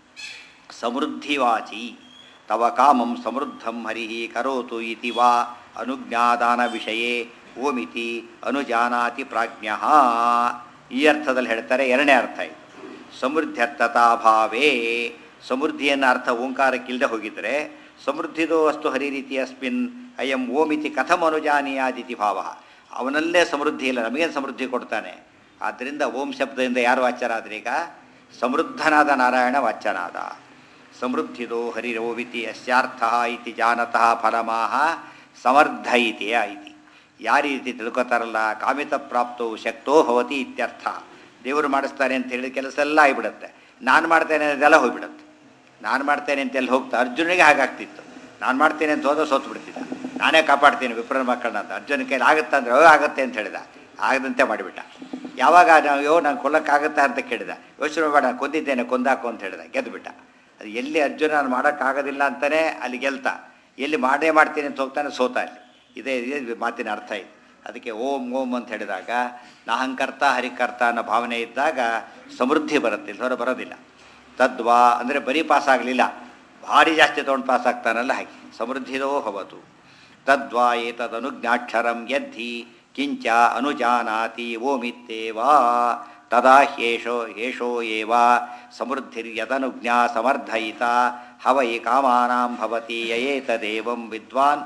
ಸಮೃದ್ಧಿವಾಚಿ ತವ ಕಾಮಂ ಸಮೃದ್ಧಂ ಹರಿ ಕರೋತು ಇತಿ ವಾ ಅನುಜ್ಞಾದಾನ ವಿಷಯೇ ಓಮಿತಿ ಅನುಜಾನಾತಿ ಪ್ರಾಜ್ಞ ಈ ಅರ್ಥದಲ್ಲಿ ಹೇಳ್ತಾರೆ ಎರಡನೇ ಅರ್ಥ ಇದು ಸಮೃದ್ಧರ್ಥತಾಭಾವೇ ಸಮೃದ್ಧಿಯನ್ನು ಅರ್ಥ ಓಂಕಾರಕ್ಕಿಲ್ಲದೆ ಹೋಗಿದ್ರೆ ಸಮೃದ್ಧಿದೋ ಅಸ್ತು ಹರಿ ರೀತಿ ಅಸ್ಮಿನ್ ಅಯಂ ಓಮಿತಿ ಕಥಂ ಅನುಜಾನೀಯಾದಿತಿ ಭಾವ ಅವನಲ್ಲೇ ಸಮೃದ್ಧಿ ಇಲ್ಲ ನಮಗೇನು ಸಮೃದ್ಧಿ ಕೊಡ್ತಾನೆ ಆದ್ದರಿಂದ ಓಂ ಶಬ್ದದಿಂದ ಯಾರು ಆಚಾರಾದ್ರೀಗ ಸಮೃದ್ಧನಾದ ನಾರಾಯಣ ವಾಚ್ಯನಾದ ಸಮೃದ್ಧಿದೋ ಹರಿರೋವಿತಿ ಅಸ್ಯಾರ್ಥ ಇತಿ ಜಾನತಃ ಫಲಮಾಹ ಸಮರ್ಧ ಇತಿ ಐತಿ ಯಾವ ರೀತಿ ತಿಳ್ಕೊತಾರಲ್ಲ ಕಾಮಿತ ಪ್ರಾಪ್ತವು ಶಕ್ತೋ ಭವತಿ ಇತ್ಯರ್ಥ ದೇವರು ಮಾಡಿಸ್ತಾರೆ ಅಂತ ಹೇಳಿ ಕೆಲಸ ಎಲ್ಲ ಆಗಿಬಿಡುತ್ತೆ ನಾನು ಮಾಡ್ತೇನೆ ಅದೆಲ್ಲ ಹೋಗ್ಬಿಡುತ್ತೆ ನಾನು ಮಾಡ್ತೇನೆ ಅಂತ ಎಲ್ಲಿ ಹೋಗ್ತಾ ಅರ್ಜುನಿಗೆ ಹಾಗಾಗ್ತಿತ್ತು ನಾನು ಮಾಡ್ತೇನೆ ಅಂತ ಹೋದ್ರೆ ಸೋತು ಬಿಡ್ತಿದ್ದ ನಾನೇ ಕಾಪಾಡ್ತೀನಿ ವಿಪ್ರ ಮಕ್ಕಳನ್ನ ಅಂತ ಅರ್ಜುನ ಕೈಲಿ ಆಗುತ್ತಾ ಅಂದ್ರೆ ಅಯ್ಯೋ ಆಗುತ್ತೆ ಅಂತ ಹೇಳಿದ ಆಗದಂತೆ ಮಾಡಿಬಿಟ್ಟ ಯಾವಾಗ ನಾವು ಅಯ್ಯೋ ನಾನು ಕೊಲ್ಲಕ್ಕಾಗುತ್ತಾ ಅಂತ ಕೇಳಿದ ಯೋಚನೆ ಬೇಡ ನಾನು ಕೊಂದಿದ್ದೇನೆ ಕೊಂದಾಕು ಅಂತ ಹೇಳಿದ ಗೆದ್ದುಬಿಟ್ಟ ಅದು ಎಲ್ಲಿ ಅರ್ಜುನ ನಾನು ಮಾಡೋಕ್ಕಾಗೋದಿಲ್ಲ ಅಂತಲೇ ಅಲ್ಲಿ ಗೆಲ್ತ ಎಲ್ಲಿ ಮಾಡೇ ಮಾಡ್ತೀನಿ ಅಂತ ಹೋಗ್ತಾನೆ ಸೋತ ಅಲ್ಲಿ ಇದೇ ಇದೇ ಮಾತಿನ ಅರ್ಥ ಇದೆ ಅದಕ್ಕೆ ಓಂ ಓಂ ಅಂತ ಹೇಳಿದಾಗ ನಾಹಂಕರ್ತ ಹರಿಕರ್ತ ಅನ್ನೋ ಭಾವನೆ ಇದ್ದಾಗ ಸಮೃದ್ಧಿ ಬರುತ್ತೆ ಇಲ್ಲದವರು ಬರೋದಿಲ್ಲ ತದ್ವಾ ಅಂದರೆ ಬರೀ ಪಾಸ್ ಆಗಲಿಲ್ಲ ಭಾರಿ ಜಾಸ್ತಿ ತೊಗೊಂಡು ಪಾಸ್ ಆಗ್ತಾನಲ್ಲ ಹಾಗೆ ಸಮೃದ್ಧಿದೋ ಭವತು ತದ್ವಾ ಏತದನುಜ್ಞಾಕ್ಷರಂ ಯದ್ಧಿ ಕಿಂಚ ಅನುಜಾನಾತಿ ಓಮಿತ್ತೇವಾ ತದಾ ಹ್ಯೇಷೋ ಯೇಷೋ ಏವ ಸಮೃದ್ಧಿರ್ಯದನುಜ್ಞಾ ಸಮರ್ಥಯಿತ ಹವೈ ಕಾಮಾನಾಂ ಭವತಿ ಯಯೇತದೇವಂ ವಿದ್ವಾನ್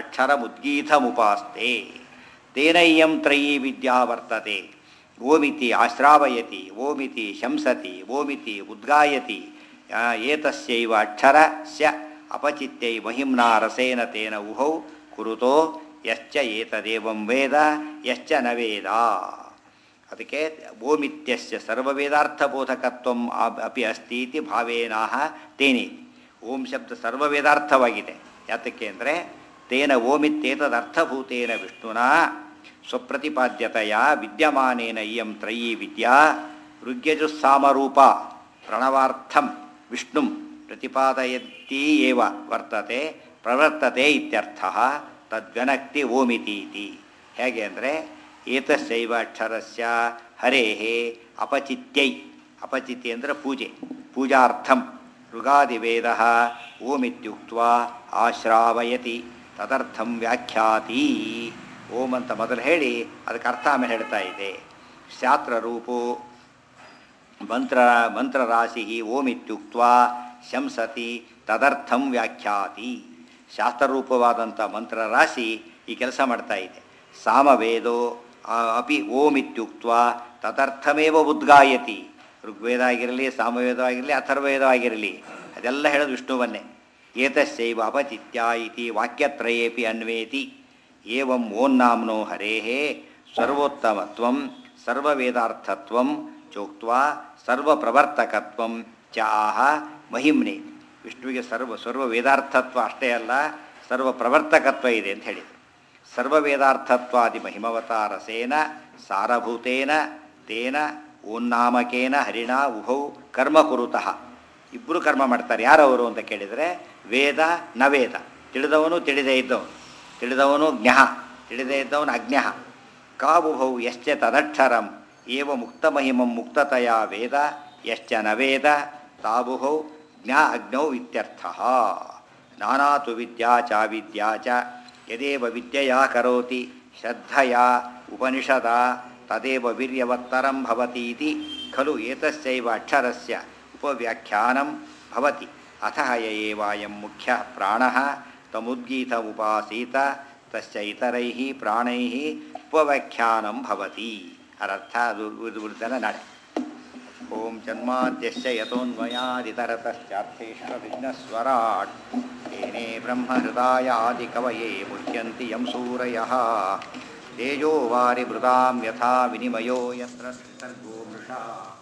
ಅಕ್ಷರಮುದ್ಗೀತಮುಪಾಸ್ತೆ ತೇನಯ್ಯಂ ತ್ರಯೀ ವಿದ್ಯಾ ವರ್ತತೆ ಓಮಿತಿ ಆಶ್ರಾವಯತಿ ಓಮಿತಿ ಶಂಸತಿ ಓಮಿತಿ ಉದ್ಗಾಯತಿ ಆ, ಏತಸ್ಯೈವ ಅಕ್ಷರಸ್ಯ ಅಪಚಿತ್ಯೈ ಮಹಿಮ್ನಾ ರಸೇನ ತೇನ ಉಹೌ ಕುರುತೋ ಯಶ್ಚ ಏತದೇವಂ ವೇದ ಯಶ್ಚ ನ ವೇದ ಅದಕ್ಕೆ ಓಮಿತ್ಯಸ್ಯ ಸರ್ವವೇದಾರ್ಥಬೋಧಕತ್ವಂ ಅ- ಅಪಿ ಅಸ್ತಿ ಇತಿ ಭಾವೇನಾಹ ತೇನೆ ಓಂ ಶಬ್ದ ಸರ್ವವೇದಾರ್ಥವಾಗಿದೆ ಯಾತಕ್ಕೆ ಅಂದರೆ ತೇನ ಓಮಿತ್ಯೇತದರ್ಥಭೂತೇನ ವಿಷ್ಣುನಾ ಸ್ವಪ್ರತಿಪಾದ್ಯತೆಯ ವಿದ್ಯಮಾನೇನ ಇಯಂ ತ್ರಯೀ ವಿದ್ಯಾ ಋಗ್ಯಜುಸ್ಸಾಮರೂಪ ಪ್ರಣವಾರ್ಥಂ ವಿಷ್ಣುಂ ಪ್ರತಿಪಾದಯತಿ ಏವ ವರ್ತತೆ ಪ್ರವರ್ತತೆ ಇತ್ಯರ್ಥ ತದ್ವ್ಯನಕ್ತಿ ಓಮಿತೀತಿ ಹೇಗೆ ಅಂದರೆ ಏತಸ್ಯೈವ ಅಕ್ಷರಸ್ಯ ಹರೇಹೇ ಅಪಚಿತ್ಯೈ ಅಪಚಿತಿ ಅಂದರೆ ಪೂಜೆ ಪೂಜಾರ್ಥಂ ಋಗಾದಿವೇದ ಓಮಿತ್ಯುಕ್ತ ಆಶ್ರಾವಯತಿ ತದರ್ಥಂ ವ್ಯಾಖ್ಯಾತಿ ಓಂ ಅಂತ ಮೊದಲು ಹೇಳಿ ಅದಕ್ಕೆ ಅರ್ಥ ಆಮೇಲೆ ಹೇಳ್ತಾ ಇದೆ ಶಾಸ್ತ್ರ ರೂಪೋ ಮಂತ್ರ ಮಂತ್ರರಾಶಿ ಓಮಿತ್ಯುಕ್ತ ಶಂಸತಿ ತದರ್ಥಂ ವ್ಯಾಖ್ಯಾತಿ ಶಾಸ್ತ್ರರೂಪವಾದಂಥ ಮಂತ್ರರಾಶಿ ಈ ಕೆಲಸ ಮಾಡ್ತಾ ಇದೆ ಸಾಮವೇದೋ ಆ, ಅಪಿ ಓಮಿತ್ಯುಕ್ತ ತದರ್ಥಮೇವ ಉದ್ಗಾಯತಿ ಋಗ್ವೇದ ಆಗಿರಲಿ ಸಾಮವೇದ ಆಗಿರಲಿ ಅಥರ್ವೇದ ಆಗಿರಲಿ ಅದೆಲ್ಲ ಹೇಳೋದು ವಿಷ್ಣುವನ್ನೇ ಏತಸ್ಯೈವ ಅಪಚಿತ್ಯ ಇತಿ ವಾಕ್ಯತ್ರಯೇಪಿ ಅನ್ವೇತಿ ಏವಂ ಓನ್ನಾಮ್ನೋ ಹರೇಃ ಸರ್ವೋತ್ತಮತ್ವಂ ಸರ್ವವೇದಾರ್ಥತ್ವಂ ಚೋಕ್ತ್ವಾ ಸರ್ವಪ್ರವರ್ತಕತ್ವಂ ಚಾಹ ಮಹಿಮ್ನೆ ವಿಷ್ಣುವಿಗೆ ಸರ್ವ ಸರ್ವ ವೇದಾರ್ಥತ್ವ ಅಷ್ಟೇ ಅಲ್ಲ ಸರ್ವ ಪ್ರವರ್ತಕತ್ವ ಇದೆ ಅಂತ ಹೇಳಿದರು ಸರ್ವವೇದಾರ್ಥತ್ವಾದಿ ಮಹಿಮವತಾರಸೇನ ಸಾರಭೂತೇನ ತೇನ ಓನ್ನಾಮಕೇನ ಹರಿಣ ಉಭೌ ಕರ್ಮ ಕುರುತಃ ಇಬ್ಬರು ಕರ್ಮ ಮಾಡ್ತಾರೆ ಯಾರವರು ಅಂತ ಕೇಳಿದರೆ ವೇದ ನ ವೇದ ತಿಳಿದವನು ತಿಳಿದೇ ಇದ್ದವನು ತಿಳಿದವನು ಜ್ಞಃ ತಿಳಿದೇ ಇದ್ದವನು ಅಜ್ಞಃ ಕಾವುಭೌ ಯಶ್ಚ ತದಕ್ಷರಂ ಏವ ಮುಕ್ತಮಹಿಮಂ ಮುಕ್ತತೆಯ ವೇದ ಯಶ್ಚ ನ ವೇದ ತಾವುಹೌ ಜ್ಞಾ ಅಗ್ನೌ ಇತ್ಯರ್ಥ ನಾನಾತು ವಿದ್ಯಾ ಚ ವಿದ್ಯಾ ಚ ಯದೇವ ವಿದ್ಯೆಯಾ ಕರೋತಿ ಶ್ರದ್ಧಯಾ ಉಪನಿಷದ ತದೇವ ವೀರ್ಯವತ್ತರಂ ಭವತಿ ಇತಿ ಖಲು ಏತಸ್ಯೈವ ಅಕ್ಷರಸ್ಯ ಉಪವ್ಯಾಖ್ಯಾನಂ ಭವತಿ ಅತಃ ಯ ಏವಾಯಂ ಮುಖ್ಯ ಪ್ರಾಣಃ ತಮುದ್ಗೀತमुपासीत ತಸ್ಯ ಇತರೈಃ ಪ್ರಾಣೈಃ ಉಪವ್ಯಾಖ್ಯಾನಂ ಭವತಿ ಅದರ್ಥ ಅದು ಇದು ಬಿಡ್ತಾನೆ ನಾಳೆ ಓಂ ಜನ್ಮಾದ್ಯಸ್ಯ ಯತೋನ್ಮಯಾದಿತರತಶ್ಚಾರ್ಥೇಶ್ವವಿಘ್ನಸ್ವರಾಟ್ ತೇನೇ ಬ್ರಹ್ಮಹೃದಾಯಾದಿಕವಯೇ ಮುಹ್ಯಂತಿ ಯಂ ಸೂರಯಃ ತೇಜೋ ವಾರಿ ಮೃದಾಂ ಯಥಾ ವಿನಿಮಯೋ ಯತ್ರ ಸರ್ಗೋ ಮೃಷಾ